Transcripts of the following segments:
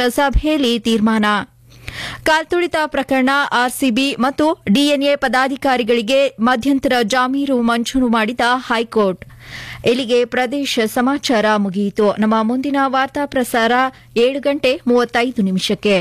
ಸಂಪುಟ ಸಭೆಯಲ್ಲಿ ತೀರ್ಮಾನ ಕಾಲ್ತುಳಿತ ಪ್ರಕರಣ ಆರ್ಸಿಬಿ ಮತ್ತು ಡಿಎನ್ಎ ಪದಾಧಿಕಾರಿಗಳಿಗೆ ಮಧ್ಯಂತರ ಜಾಮೀನು ಮಂಜೂರು ಮಾಡಿದ ಹೈಕೋರ್ಟ್ ಇಲ್ಲಿಗೆ ಪ್ರದೇಶ ಸಮಾಚಾರ ಮುಗಿಯಿತು ನಮ್ಮ ಮುಂದಿನ ವಾರ್ತಾ ಪ್ರಸಾರ ಏಳು ಗಂಟೆ ಮೂವತ್ತೈದು ನಿಮಿಷಕ್ಕೆ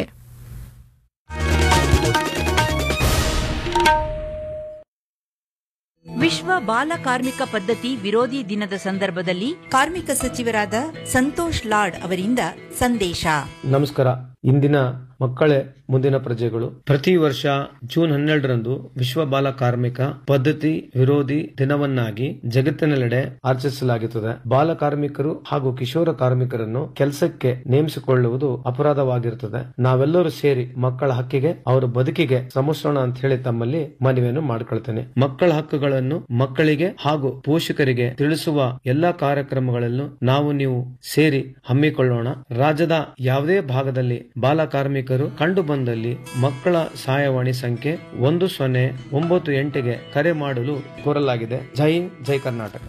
ವಿಶ್ವ ಬಾಲ ಕಾರ್ಮಿಕ ಪದ್ಧತಿ ವಿರೋಧಿ ದಿನದ ಸಂದರ್ಭದಲ್ಲಿ ಕಾರ್ಮಿಕ ಸಚಿವರಾದ ಸಂತೋಷ್ ಲಾಡ್ ಅವರಿಂದ ಸಂದೇಶ ನಮಸ್ಕಾರ ಇಂದಿನ ಮಕ್ಕಳೇ ಮುಂದಿನ ಪ್ರಜೆಗಳು ಪ್ರತಿ ವರ್ಷ ಜೂನ್ ಹನ್ನೆರಡರಂದು ವಿಶ್ವ ಬಾಲ ಕಾರ್ಮಿಕ ಪದ್ಧತಿ ವಿರೋಧಿ ದಿನವನ್ನಾಗಿ ಜಗತ್ತಿನೆಲ್ಲೆಡೆ ಆಚರಿಸಲಾಗುತ್ತದೆ ಬಾಲ ಕಾರ್ಮಿಕರು ಹಾಗೂ ಕಿಶೋರ ಕಾರ್ಮಿಕರನ್ನು ಕೆಲಸಕ್ಕೆ ನೇಮಿಸಿಕೊಳ್ಳುವುದು ಅಪರಾಧವಾಗಿರುತ್ತದೆ ನಾವೆಲ್ಲರೂ ಸೇರಿ ಮಕ್ಕಳ ಹಕ್ಕಿಗೆ ಅವರ ಬದುಕಿಗೆ ಶ್ರಮಿಸೋಣ ಅಂತ ಹೇಳಿ ತಮ್ಮಲ್ಲಿ ಮನವಿಯನ್ನು ಮಾಡಿಕೊಳ್ತೇನೆ ಮಕ್ಕಳ ಹಕ್ಕುಗಳನ್ನು ಮಕ್ಕಳಿಗೆ ಹಾಗೂ ಪೋಷಕರಿಗೆ ತಿಳಿಸುವ ಎಲ್ಲಾ ಕಾರ್ಯಕ್ರಮಗಳಲ್ಲೂ ನಾವು ನೀವು ಸೇರಿ ಹಮ್ಮಿಕೊಳ್ಳೋಣ ರಾಜ್ಯದ ಯಾವುದೇ ಭಾಗದಲ್ಲಿ ಬಾಲ ಕಾರ್ಮಿಕರು ಕಂಡು ಬಂದಲ್ಲಿ ಮಕ್ಕಳ ಸಹಾಯವಾಣಿ ಸಂಖ್ಯೆ ಒಂದು ಸೊನ್ನೆ ಒಂಬತ್ತು ಎಂಟಿಗೆ ಕರೆ ಮಾಡಲು ಕೋರಲಾಗಿದೆ ಜೈ ಹಿಂದ್ ಜೈ ಕರ್ನಾಟಕ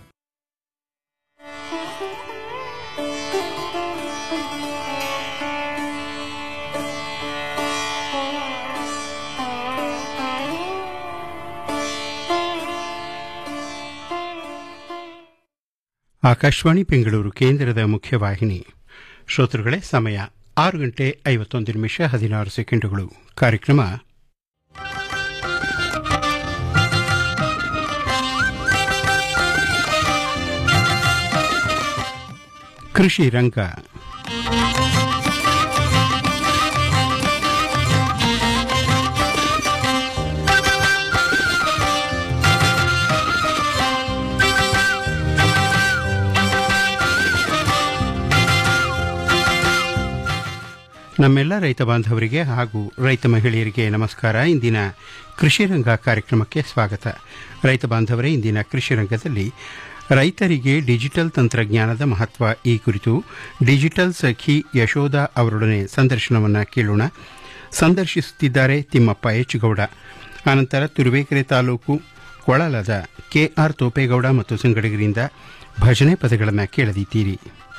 ಆಕಾಶವಾಣಿ ಬೆಂಗಳೂರು ಕೇಂದ್ರದ ಮುಖ್ಯವಾಹಿನಿ ಶ್ರೋತೃಗಳೇ ಸಮಯ ಆರು ಗಂಟೆ ಐವತ್ತೊಂದು ನಿಮಿಷ ಹದಿನಾರು ಸೆಕೆಂಡುಗಳು ಕಾರ್ಯಕ್ರಮ ಕೃಷಿ ರಂಗ ನಮ್ಮೆಲ್ಲ ರೈತ ಬಾಂಧವರಿಗೆ ಹಾಗೂ ರೈತ ಮಹಿಳೆಯರಿಗೆ ನಮಸ್ಕಾರ ಇಂದಿನ ಕೃಷಿ ರಂಗ ಕಾರ್ಯಕ್ರಮಕ್ಕೆ ಸ್ವಾಗತ ರೈತ ಬಾಂಧವರೇ ಇಂದಿನ ಕೃಷಿ ರಂಗದಲ್ಲಿ ರೈತರಿಗೆ ಡಿಜಿಟಲ್ ತಂತ್ರಜ್ಞಾನದ ಮಹತ್ವ ಈ ಕುರಿತು ಡಿಜಿಟಲ್ ಸಖಿ ಯಶೋಧ ಅವರೊಡನೆ ಸಂದರ್ಶನವನ್ನು ಕೇಳೋಣ ಸಂದರ್ಶಿಸುತ್ತಿದ್ದಾರೆ ತಿಮ್ಮಪ್ಪ ಎಚ್ ಗೌಡ ಅನಂತರ ತುರುವೇಕೆರೆ ತಾಲೂಕು ಕೊಳಲದ ಕೆಆರ್ ತೋಪೇಗೌಡ ಮತ್ತು ಸಂಗಡಿಗರಿಂದ ಭಜನೆ ಪದಗಳನ್ನು ಕೇಳದಿದ್ದೀರಿ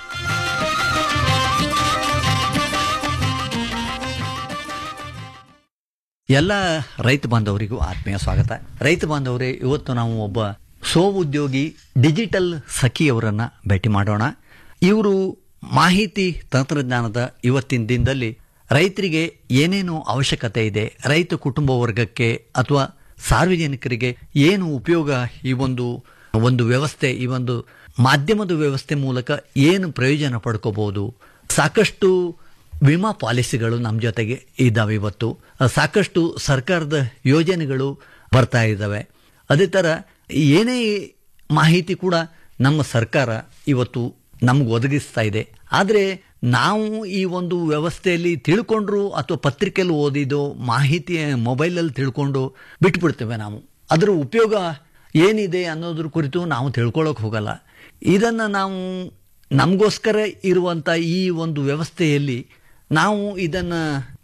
ಎಲ್ಲ ರೈತ ಬಾಂಧವರಿಗೂ ಆತ್ಮೀಯ ಸ್ವಾಗತ ರೈತ ಬಾಂಧವರೇ ಇವತ್ತು ನಾವು ಒಬ್ಬ ಸ್ವ ಉದ್ಯೋಗಿ ಡಿಜಿಟಲ್ ಸಖಿಯವರನ್ನ ಭೇಟಿ ಮಾಡೋಣ ಇವರು ಮಾಹಿತಿ ತಂತ್ರಜ್ಞಾನದ ಇವತ್ತಿನ ದಿನದಲ್ಲಿ ರೈತರಿಗೆ ಏನೇನು ಅವಶ್ಯಕತೆ ಇದೆ ರೈತ ಕುಟುಂಬ ವರ್ಗಕ್ಕೆ ಅಥವಾ ಸಾರ್ವಜನಿಕರಿಗೆ ಏನು ಉಪಯೋಗ ಈ ಒಂದು ಒಂದು ವ್ಯವಸ್ಥೆ ಈ ಒಂದು ಮಾಧ್ಯಮದ ವ್ಯವಸ್ಥೆ ಮೂಲಕ ಏನು ಪ್ರಯೋಜನ ಪಡ್ಕೋಬಹುದು ಸಾಕಷ್ಟು ವಿಮಾ ಪಾಲಿಸಿಗಳು ನಮ್ಮ ಜೊತೆಗೆ ಇದ್ದಾವೆ ಇವತ್ತು ಸಾಕಷ್ಟು ಸರ್ಕಾರದ ಯೋಜನೆಗಳು ಬರ್ತಾ ಇದ್ದಾವೆ ಅದೇ ಥರ ಏನೇ ಮಾಹಿತಿ ಕೂಡ ನಮ್ಮ ಸರ್ಕಾರ ಇವತ್ತು ನಮ್ಗೆ ಒದಗಿಸ್ತಾ ಇದೆ ಆದರೆ ನಾವು ಈ ಒಂದು ವ್ಯವಸ್ಥೆಯಲ್ಲಿ ತಿಳ್ಕೊಂಡ್ರು ಅಥವಾ ಪತ್ರಿಕೆಯಲ್ಲಿ ಓದಿದ್ದು ಮಾಹಿತಿ ಮೊಬೈಲಲ್ಲಿ ತಿಳ್ಕೊಂಡು ಬಿಟ್ಬಿಡ್ತೇವೆ ನಾವು ಅದರ ಉಪಯೋಗ ಏನಿದೆ ಅನ್ನೋದ್ರ ಕುರಿತು ನಾವು ತಿಳ್ಕೊಳ್ಳೋಕೆ ಹೋಗಲ್ಲ ಇದನ್ನು ನಾವು ನಮಗೋಸ್ಕರ ಇರುವಂಥ ಈ ಒಂದು ವ್ಯವಸ್ಥೆಯಲ್ಲಿ ನಾವು ಇದನ್ನು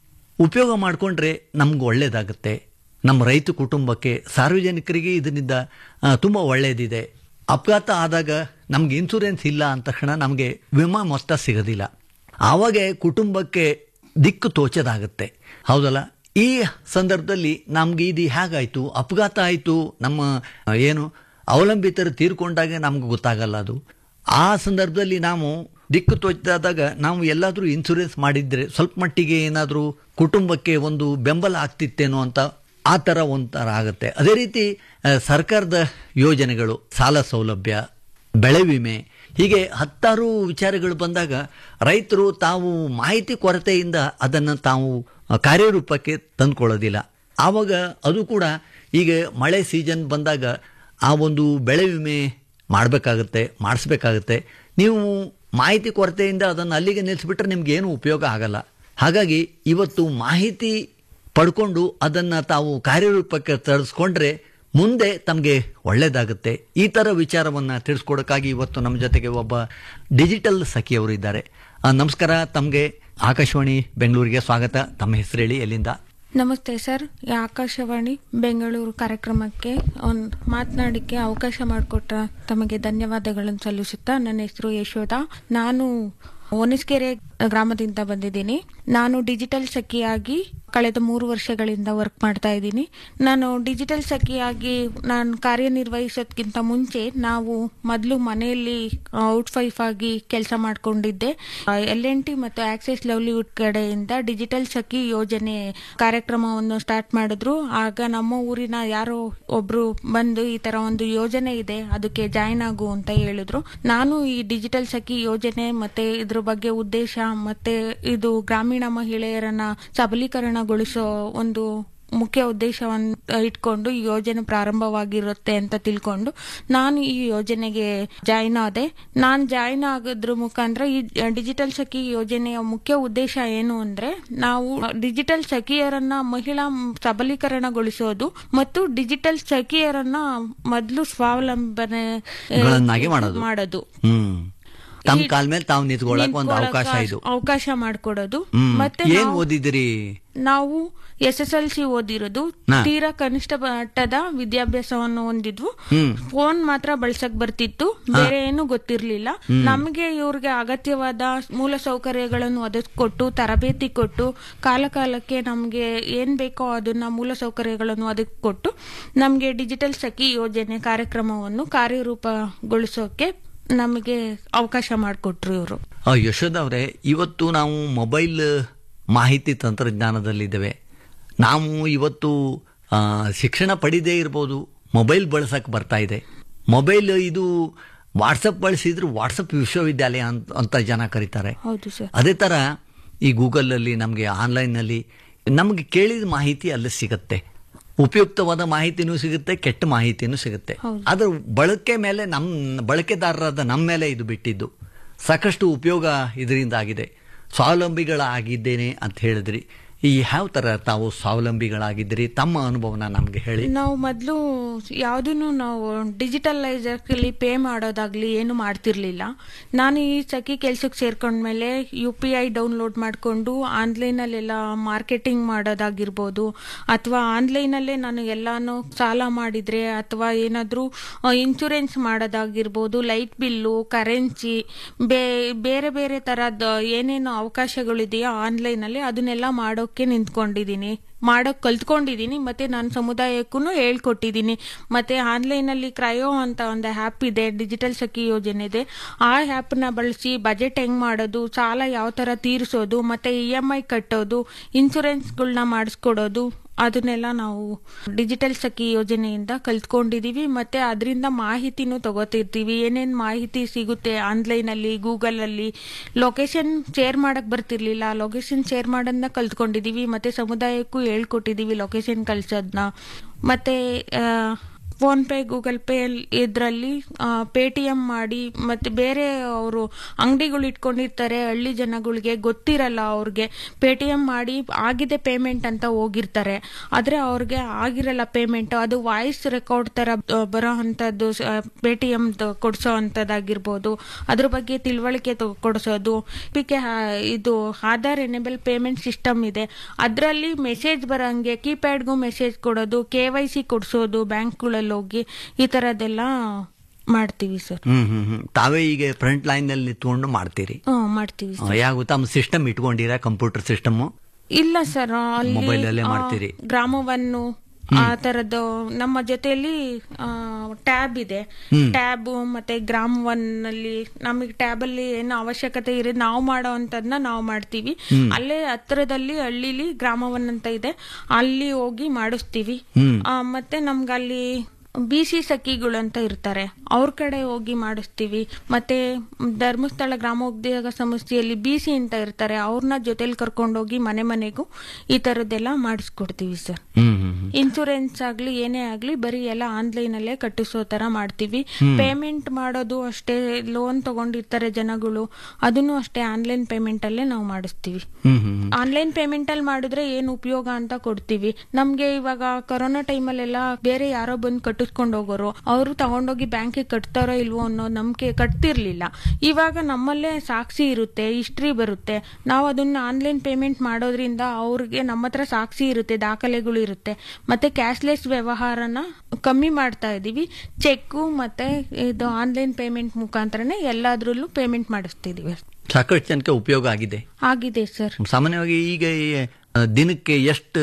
ಉಪಯೋಗ ಮಾಡಿಕೊಂಡ್ರೆ ನಮ್ಗೆ ಒಳ್ಳೆಯದಾಗುತ್ತೆ ನಮ್ಮ ರೈತ ಕುಟುಂಬಕ್ಕೆ ಸಾರ್ವಜನಿಕರಿಗೆ ಇದರಿಂದ ತುಂಬ ಒಳ್ಳೆಯದಿದೆ ಅಪಘಾತ ಆದಾಗ ನಮ್ಗೆ ಇನ್ಸೂರೆನ್ಸ್ ಇಲ್ಲ ಅಂದ ತಕ್ಷಣ ನಮಗೆ ವಿಮಾ ಮೊತ್ತ ಸಿಗೋದಿಲ್ಲ ಆವಾಗ ಕುಟುಂಬಕ್ಕೆ ದಿಕ್ಕು ತೋಚದಾಗುತ್ತೆ ಹೌದಲ್ಲ ಈ ಸಂದರ್ಭದಲ್ಲಿ ನಮ್ಗೆ ಇದು ಹೇಗಾಯಿತು ಅಪಘಾತ ಆಯಿತು ನಮ್ಮ ಏನು ಅವಲಂಬಿತರು ತೀರ್ಕೊಂಡಾಗ ನಮ್ಗೆ ಗೊತ್ತಾಗಲ್ಲ ಅದು ಆ ಸಂದರ್ಭದಲ್ಲಿ ನಾವು ದಿಕ್ಕು ತೋಚಿದಾದಾಗ ನಾವು ಎಲ್ಲಾದರೂ ಇನ್ಸೂರೆನ್ಸ್ ಮಾಡಿದ್ರೆ ಸ್ವಲ್ಪ ಮಟ್ಟಿಗೆ ಏನಾದರೂ ಕುಟುಂಬಕ್ಕೆ ಒಂದು ಬೆಂಬಲ ಆಗ್ತಿತ್ತೇನೋ ಅಂತ ಆ ಥರ ಒಂಥರ ಆಗುತ್ತೆ ಅದೇ ರೀತಿ ಆ, ಸರ್ಕಾರದ ಯೋಜನೆಗಳು ಸಾಲ ಸೌಲಭ್ಯ ಬೆಳೆ ವಿಮೆ ಹೀಗೆ ಹತ್ತಾರು ವಿಚಾರಗಳು ಬಂದಾಗ ರೈತರು ತಾವು ಮಾಹಿತಿ ಕೊರತೆಯಿಂದ ಅದನ್ನು ತಾವು ಆ, ಕಾರ್ಯರೂಪಕ್ಕೆ ತಂದ್ಕೊಳ್ಳೋದಿಲ್ಲ ಆವಾಗ ಅದು ಕೂಡ ಈಗ ಮಳೆ ಸೀಸನ್ ಬಂದಾಗ ಆ ಒಂದು ಬೆಳೆ ವಿಮೆ ಮಾಡಬೇಕಾಗುತ್ತೆ ಮಾಡಿಸ್ಬೇಕಾಗುತ್ತೆ ನೀವು ಮಾಹಿತಿ ಕೊರತೆಯಿಂದ ಅದನ್ನು ಅಲ್ಲಿಗೆ ನಿಲ್ಲಿಸ್ಬಿಟ್ರೆ ನಿಮ್ಗೆ ಏನು ಉಪಯೋಗ ಆಗಲ್ಲ ಹಾಗಾಗಿ ಇವತ್ತು ಮಾಹಿತಿ ಪಡ್ಕೊಂಡು ಅದನ್ನು ತಾವು ಕಾರ್ಯರೂಪಕ್ಕೆ ತರಿಸ್ಕೊಂಡ್ರೆ ಮುಂದೆ ತಮಗೆ ಒಳ್ಳೆಯದಾಗುತ್ತೆ ಈ ಥರ ವಿಚಾರವನ್ನು ತಿಳಿಸ್ಕೊಡೋಕ್ಕಾಗಿ ಇವತ್ತು ನಮ್ಮ ಜೊತೆಗೆ ಒಬ್ಬ ಡಿಜಿಟಲ್ ಸಖಿಯವರು ಇದ್ದಾರೆ ಆ, ನಮಸ್ಕಾರ ತಮಗೆ ಆಕಾಶವಾಣಿ ಬೆಂಗಳೂರಿಗೆ ಸ್ವಾಗತ ತಮ್ಮ ಹೆಸರು ಹೇಳಿ ಎಲ್ಲಿಂದ ನಮಸ್ತೆ ಸರ್ ಈ ಆಕಾಶವಾಣಿ ಬೆಂಗಳೂರು ಕಾರ್ಯಕ್ರಮಕ್ಕೆ ಒಂದು ಮಾತನಾಡಿಕ್ಕೆ ಅವಕಾಶ ಮಾಡಿಕೊಟ್ಟ ತಮಗೆ ಧನ್ಯವಾದಗಳನ್ನು ಸಲ್ಲಿಸುತ್ತಾ ನನ್ನ ಹೆಸರು ಯಶೋಧ ನಾನು ಒನಸ್ಕೆರೆ ಗ್ರಾಮದಿಂದ ಬಂದಿದ್ದೀನಿ ನಾನು ಡಿಜಿಟಲ್ ಸಖಿಯಾಗಿ ಕಳೆದ ಮೂರು ವರ್ಷಗಳಿಂದ ವರ್ಕ್ ಮಾಡ್ತಾ ಇದ್ದೀನಿ ನಾನು ಡಿಜಿಟಲ್ ಸಖಿಯಾಗಿ ನಾನು ಕಾರ್ಯನಿರ್ವಹಿಸೋದ್ಕಿಂತ ಮುಂಚೆ ನಾವು ಮೊದಲು ಮನೆಯಲ್ಲಿ ಔಟ್ ವೈಫ್ ಆಗಿ ಕೆಲಸ ಮಾಡ್ಕೊಂಡಿದ್ದೆ ಎಲ್ ಎನ್ ಟಿ ಮತ್ತು ಆಕ್ಸೆಸ್ ಲವ್ಲಿವುಡ್ ಕಡೆಯಿಂದ ಡಿಜಿಟಲ್ ಸಖಿ ಯೋಜನೆ ಕಾರ್ಯಕ್ರಮವನ್ನು ಸ್ಟಾರ್ಟ್ ಮಾಡಿದ್ರು ಆಗ ನಮ್ಮ ಊರಿನ ಯಾರೋ ಒಬ್ರು ಬಂದು ಈ ತರ ಒಂದು ಯೋಜನೆ ಇದೆ ಅದಕ್ಕೆ ಜಾಯಿನ್ ಆಗು ಅಂತ ಹೇಳಿದ್ರು ನಾನು ಈ ಡಿಜಿಟಲ್ ಸಖಿ ಯೋಜನೆ ಮತ್ತೆ ಇದ್ರ ಬಗ್ಗೆ ಉದ್ದೇಶ ಮತ್ತೆ ಇದು ಗ್ರಾಮೀಣ ಮಹಿಳೆಯರನ್ನ ಸಬಲೀಕರಣಗೊಳಿಸೋ ಒಂದು ಮುಖ್ಯ ಉದ್ದೇಶವನ್ನು ಇಟ್ಕೊಂಡು ಈ ಯೋಜನೆ ಪ್ರಾರಂಭವಾಗಿರುತ್ತೆ ಅಂತ ತಿಳ್ಕೊಂಡು ನಾನು ಈ ಯೋಜನೆಗೆ ಜಾಯಿನ್ ಆದೆ ನಾನು ಜಾಯಿನ್ ಆಗೋದ್ರ ಮುಖಾಂತರ ಈ ಡಿಜಿಟಲ್ ಸಖಿ ಯೋಜನೆಯ ಮುಖ್ಯ ಉದ್ದೇಶ ಏನು ಅಂದ್ರೆ ನಾವು ಡಿಜಿಟಲ್ ಸಖಿಯರನ್ನ ಮಹಿಳಾ ಸಬಲೀಕರಣಗೊಳಿಸೋದು ಮತ್ತು ಡಿಜಿಟಲ್ ಸಖಿಯರನ್ನ ಮೊದಲು ಸ್ವಾವಲಂಬನೆ ಆ, ಗಳನ್ನಾಗಿ ಮಾಡೋದು. ಮಾಡೋದು ಹ್ಮ್ ತಮ್ಮ ಈ- ಕಾಲ ಮೇಲೆ ತಾವು ನಿಂತ್ಕೊಳ್ಳಕ್ ಒಂದು ನಿಂತ್ಕೊಳ್ಳೋಕೆ ಅವಕಾಶ ಇದು ಅವಕಾಶ ಮಾಡಿಕೊಡೋದು ಹ್ಮ್ ಮತ್ತೆ ಏನ್ ನಾವು- ಓದಿದಿರಿ ನಾವು ಎಸ್ ಎಸ್ ಎಲ್ ಸಿ ಓದಿರೋದು ನಾ. ತೀರಾ ಕನಿಷ್ಠ ಮಟ್ಟದ ವಿದ್ಯಾಭ್ಯಾಸವನ್ನು ಹೊಂದಿದ್ವು ಹ್ಮ್. ಫೋನ್ ಮಾತ್ರ ಬಳಸಕ್ ಬರ್ತಿತ್ತು ಬೇರೆ ಏನು ಗೊತ್ತಿರ್ಲಿಲ್ಲ ನಮಗೆ ಇವ್ರಿಗೆ ಅಗತ್ಯವಾದ ಮೂಲ ಸೌಕರ್ಯಗಳನ್ನು ಒದಗಿಸ್ಕೊಟ್ಟು ತರಬೇತಿ ಕೊಟ್ಟು ಕಾಲ ಕಾಲಕ್ಕೆ ನಮ್ಗೆ ಏನ್ ಬೇಕೋ ಅದನ್ನ ಮೂಲ ಸೌಕರ್ಯಗಳನ್ನು ಒದಗಿಸ್ಕೊಟ್ಟು ನಮ್ಗೆ ಡಿಜಿಟಲ್ ಸಖಿ ಯೋಜನೆ ಕಾರ್ಯಕ್ರಮವನ್ನು ಕಾರ್ಯರೂಪಗೊಳಿಸೋಕೆ ನಮಗೆ ಅವಕಾಶ ಮಾಡಿಕೊಟ್ರು ಇವರು ಆ, ಯಶೋಧ ಅವರೇ ಇವತ್ತು ನಾವು ಮೊಬೈಲ್ ಮಾಹಿತಿ ತಂತ್ರಜ್ಞಾನದಲ್ಲಿದ್ದೇವೆ ನಾವು ಇವತ್ತು ಆ, ಶಿಕ್ಷಣ ಪಡಿದೇ ಇರ್ಬೋದು ಮೊಬೈಲ್ ಬಳಸಕ್ಕೆ ಬರ್ತಾ ಇದೆ ಮೊಬೈಲ್ ಇದು ವಾಟ್ಸಪ್ ಬಳಸಿದ್ರು ವಾಟ್ಸಪ್ ವಿಶ್ವವಿದ್ಯಾಲಯ ಅಂತ ಅಂತ ಜನ ಕರೀತಾರೆ ಹೌದು ಸರ್ ಅದೇ ಥರ ಈ ಗೂಗಲಲ್ಲಿ ನಮಗೆ ಆನ್ಲೈನ್ನಲ್ಲಿ ನಮಗೆ ಕೇಳಿದ ಮಾಹಿತಿ ಅಲ್ಲಿ ಸಿಗುತ್ತೆ ಉಪಯುಕ್ತವಾದ ಮಾಹಿತಿನೂ ಸಿಗುತ್ತೆ ಕೆಟ್ಟ ಮಾಹಿತಿನೂ ಸಿಗುತ್ತೆ ಹೌದು. ಅದ್ರ ಬಳಕೆ ಮೇಲೆ ನಮ್ಮ ಬಳಕೆದಾರರಾದ ನಮ್ಮ ಮೇಲೆ ಇದು ಬಿಟ್ಟಿದ್ದು ಸಾಕಷ್ಟು ಉಪಯೋಗ ಇದರಿಂದ ಆಗಿದೆ ಸ್ವಾವಲಂಬಿಗಳಾಗಿದ್ದೇನೆ ಅಂತ ಹೇಳಿದ್ರಿ ಈ ಯಾವ ಥರ ತಾವು ಸ್ವಾವಲಂಬಿಗಳಾಗಿದ್ದೀರಿ ತಮ್ಮ ಅನುಭವನ ನಮಗೆ ಹೇಳಿ ನಾವು ಮೊದಲು ಯಾವುದನ್ನು ನಾವು ಡಿಜಿಟಲೈಸರ್ಲಿ ಪೇ ಮಾಡೋದಾಗ್ಲಿ ಏನು ಮಾಡ್ತಿರ್ಲಿಲ್ಲ ನಾನು ಈ ಸಖಿ ಕೆಲ್ಸಕ್ಕೆ ಸೇರ್ಕೊಂಡ್ಮೇಲೆ ಯು ಪಿ ಐ ಡೌನ್ಲೋಡ್ ಮಾಡಿಕೊಂಡು ಆನ್ಲೈನಲ್ಲೆಲ್ಲ ಮಾರ್ಕೆಟಿಂಗ್ ಮಾಡೋದಾಗಿರ್ಬೋದು ಅಥವಾ ಆನ್ಲೈನಲ್ಲೇ ನಾನು ಎಲ್ಲಾನು ಸಾಲ ಮಾಡಿದ್ರೆ ಅಥವಾ ಏನಾದರೂ ಇನ್ಶೂರೆನ್ಸ್ ಮಾಡೋದಾಗಿರ್ಬೋದು ಲೈಟ್ ಬಿಲ್ಲು ಕರೆನ್ಸಿ ಬೇ ಬೇರೆ ಬೇರೆ ಥರದ ಏನೇನು ಅವಕಾಶಗಳಿದೆಯೋ ಆನ್ಲೈನಲ್ಲಿ ಅದನ್ನೆಲ್ಲ ಮಾಡೋಕ್ಕೆ ನಿಂತ್ಕೊಂಡಿದ್ದೀನಿ ಮಾಡೋಕ್ ಕಲ್ತ್ಕೊಂಡಿದ್ದೀನಿ ಮತ್ತೆ ನಾನು ಸಮುದಾಯಕ್ಕೂ ಹೇಳ್ಕೊಟ್ಟಿದ್ದೀನಿ ಮತ್ತೆ ಆನ್ಲೈನಲ್ಲಿ ಕ್ರಯೋ ಅಂತ ಒಂದು ಆ್ಯಪ್ ಇದೆ ಡಿಜಿಟಲ್ ಸಖಿ ಯೋಜನೆ ಇದೆ ಆ ಆ್ಯಪ್ನ ಬಳಸಿ ಬಜೆಟ್ ಹೆಂಗ್ ಮಾಡೋದು ಸಾಲ ಯಾವ ಥರ ತೀರಿಸೋದು ಮತ್ತೆ ಇ ಎಮ್ ಐ ಕಟ್ಟೋದು ಇನ್ಶೂರೆನ್ಸ್ಗಳನ್ನ ಮಾಡಿಸ್ಕೊಡೋದು ಅದನ್ನೆಲ್ಲ ನಾವು ಡಿಜಿಟಲ್ ಸಖಿ ಯೋಜನೆಯಿಂದ ಕಲ್ತ್ಕೊಂಡಿದೀವಿ ಮತ್ತೆ ಅದರಿಂದ ಮಾಹಿತಿನೂ ತಗೋತಿರ್ತೀವಿ ಏನೇನ್ ಮಾಹಿತಿ ಸಿಗುತ್ತೆ ಆನ್ಲೈನಲ್ಲಿ ಗೂಗಲಲ್ಲಿ ಲೊಕೇಶನ್ ಶೇರ್ ಮಾಡಕ್ ಬರ್ತಿರ್ಲಿಲ್ಲ ಲೊಕೇಶನ್ ಶೇರ್ ಮಾಡೋದನ್ನ ಕಲ್ತ್ಕೊಂಡಿದೀವಿ ಮತ್ತೆ ಸಮುದಾಯಕ್ಕೂ ಹೇಳ್ಕೊಟ್ಟಿದೀವಿ ಲೊಕೇಶನ್ ಕಳ್ಸೋದನ್ನ ಮತ್ತೆ ಫೋನ್ ಪೇ ಗೂಗಲ್ ಪೇ ಇದರಲ್ಲಿ ಪೇಟಿಎಂ ಮಾಡಿ ಮತ್ತೆ ಬೇರೆ ಅವರು ಅಂಗಡಿಗಳು ಇಟ್ಕೊಂಡಿರ್ತಾರೆ ಹಳ್ಳಿ ಜನಗಳಿಗೆ ಗೊತ್ತಿರಲ್ಲ ಅವ್ರಿಗೆ ಪೇಟಿಎಂ ಮಾಡಿ ಆಗಿದೆ ಪೇಮೆಂಟ್ ಅಂತ ಹೋಗಿರ್ತಾರೆ ಆದ್ರೆ ಅವ್ರಿಗೆ ಆಗಿರಲ್ಲ ಪೇಮೆಂಟ್ ಅದು ವಾಯ್ಸ್ ರೆಕಾರ್ಡ್ ತರ ಆ, ಬರೋ ಅಂಥದ್ದು ಪೇಟಿಎಂ ಕೊಡಿಸೋ ಅಂಥದ್ದಾಗಿರ್ಬೋದು ಅದ್ರ ಬಗ್ಗೆ ತಿಳುವಳಿಕೆ ತೊ- ಕೊಡಿಸೋದು ಪಿಕೆ ಇದು ಆಧಾರ್ ಎನೇಬಲ್ ಪೇಮೆಂಟ್ ಸಿಸ್ಟಮ್ ಇದೆ ಅದರಲ್ಲಿ ಮೆಸೇಜ್ ಬರಂಗೆ ಕೀಪ್ಯಾಡ್ಗೂ ಮೆಸೇಜ್ ಕೊಡೋದು ಕೆ ವೈ ಸಿ ಕೊಡಿಸೋದು ಬ್ಯಾಂಕ್ಗಳಲ್ಲಿ ಹೋಗಿ ಈ ಥರದ್ದೆಲ್ಲ ಮಾಡ್ತೀವಿ ಸರ್ ಹ್ಮ್ ಹ್ಮ್ ಹ್ಮ್ ತಾವೇ ಈಗ ಫ್ರಂಟ್ ಲೈನ್ ನಲ್ಲಿ ನಿಂತ್ಕೊಂಡು ಮಾಡ್ತೀರಿ ಹ್ಮ್ ಮಾಡ್ತೀವಿ ಸರ್ ಯಾವ ತಮ್ಮ ಸಿಸ್ಟಮ್ ಇಟ್ಕೊಂಡಿರಾ ಕಂಪ್ಯೂಟರ್ ಸಿಸ್ಟಮ್ ಇಲ್ಲ ಸರ್ ಅಲ್ಲಿ Mobile ಅಲ್ಲೇ ಆ, ಮಾಡ್ತೀರಿ? ಗ್ರಾಮವನ್ನು ಆ ತರದ್ದು ನಮ್ಮ ಜೊತೆಯಲ್ಲಿ ಟ್ಯಾಬ್ ಇದೆ ಟ್ಯಾಬ್ ಮತ್ತೆ ಗ್ರಾಮ್ ಒನ್ ಅಲ್ಲಿ ನಮಗೆ ಟ್ಯಾಬ್ ಅಲ್ಲಿ ಏನು ಅವಶ್ಯಕತೆ ಇರೋದು ನಾವು ಮಾಡೋ ಅಂತದ್ನ ನಾವು ಮಾಡ್ತೀವಿ ಅಲ್ಲೇ ಹತ್ರದಲ್ಲಿ ಹಳ್ಳಿಲಿ ಗ್ರಾಮ ಒನ್ ಅಂತ ಇದೆ ಅಲ್ಲಿ ಹೋಗಿ ಮಾಡಿಸ್ತೀವಿ ಆ, ಮತ್ತೆ ನಮ್ಗೆ ಅಲ್ಲಿ ಬಿ ಸಿ ಸಖಿಗಳು ಅಂತ ಇರ್ತಾರೆ ಅವ್ರ ಕಡೆ ಹೋಗಿ ಮಾಡಿಸ್ತೀವಿ ಮತ್ತೆ ಧರ್ಮಸ್ಥಳ ಗ್ರಾಮೋದ್ಯೋಗ ಸಂಸ್ಥೆಯಲ್ಲಿ ಬಿ ಸಿ ಅಂತ ಇರ್ತಾರೆ ಅವ್ರನ್ನ ಜೊತೆಲಿ ಕರ್ಕೊಂಡೋಗಿ ಮನೆ ಮನೆಗೂ ಈ ತರದ್ದೆಲ್ಲ ಮಾಡಿಸ್ಕೊಡ್ತೀವಿ ಸರ್ ಹ್ಮ್ ಹ್ಮ್ ಹ್ಮ್. ಇನ್ಸೂರೆನ್ಸ್ ಆಗ್ಲಿ ಏನೇ ಆಗ್ಲಿ ಬರೀ ಎಲ್ಲ ಆನ್ಲೈನ್ ಅಲ್ಲೇ ಕಟ್ಟಿಸೋ ತರ ಮಾಡ್ತೀವಿ ಪೇಮೆಂಟ್ ಮಾಡೋದು ಅಷ್ಟೇ ಲೋನ್ ತಗೊಂಡಿರ್ತಾರೆ ಜನಗಳು ಅದನ್ನು ಅಷ್ಟೇ ಆನ್ಲೈನ್ ಪೇಮೆಂಟ್ ಅಲ್ಲೇ ನಾವು ಮಾಡಿಸ್ತೀವಿ ಹ್ಮ್ ಹ್ಮ್ ಹ್ಮ್. ಆನ್ಲೈನ್ ಪೇಮೆಂಟ್ ಅಲ್ಲಿ ಮಾಡಿದ್ರೆ ಏನ್ ಉಪಯೋಗ ಅಂತ ಕೊಡ್ತೀವಿ ನಮ್ಗೆ ಇವಾಗ ಕೊರೋನಾ ಟೈಮಲ್ಲೆಲ್ಲ ಬೇರೆ ಯಾರೋ ಬಂದು ಕಟ್ಟಿಸ್ಕೊಂಡು ಹೋಗೋರು ಅವರು ತಗೊಂಡೋಗಿ ಬ್ಯಾಂಕಿಗೆ ಕಟ್ತಾರೋ ಇಲ್ವೋ ಅನ್ನೋ ನಂಬಿಕೆ ಕಟ್ತಿರ್ಲಿಲ್ಲ ಇವಾಗ ನಮ್ಮಲ್ಲೇ ಸಾಕ್ಷಿ ಇರುತ್ತೆ ಹಿಸ್ಟ್ರಿ ಬರುತ್ತೆ ನಾವು ಅದನ್ನ ಆನ್ಲೈನ್ ಪೇಮೆಂಟ್ ಮಾಡೋದ್ರಿಂದ ಅವ್ರಿಗೆ ನಮ್ಮ ಹತ್ರ ಸಾಕ್ಷಿ ಇರುತ್ತೆ ದಾಖಲೆಗಳು ಇರುತ್ತೆ ಮತ್ತೆ ಕ್ಯಾಶ್ಲೆಸ್ ವ್ಯವಹಾರನ ಕಮ್ಮಿ ಮಾಡ್ತಾ ಇದೀವಿ ಚೆಕ್ ಮತ್ತೆ ಇದು ಆನ್ಲೈನ್ ಪೇಮೆಂಟ್ ಮುಖಾಂತರನೇ ಎಲ್ಲಾದ್ರಲ್ಲೂ ಪೇಮೆಂಟ್ ಮಾಡಿಸ್ತಿದೀವಿ ಸಾಕಷ್ಟು ಜನಕ್ಕೆ ಉಪಯೋಗ ಆಗಿದೆ ಆಗಿದೆ ಸರ್ ಸಾಮಾನ್ಯವಾಗಿ ಈಗ ಈ, ಆ, ದಿನಕ್ಕೆ ಎಷ್ಟು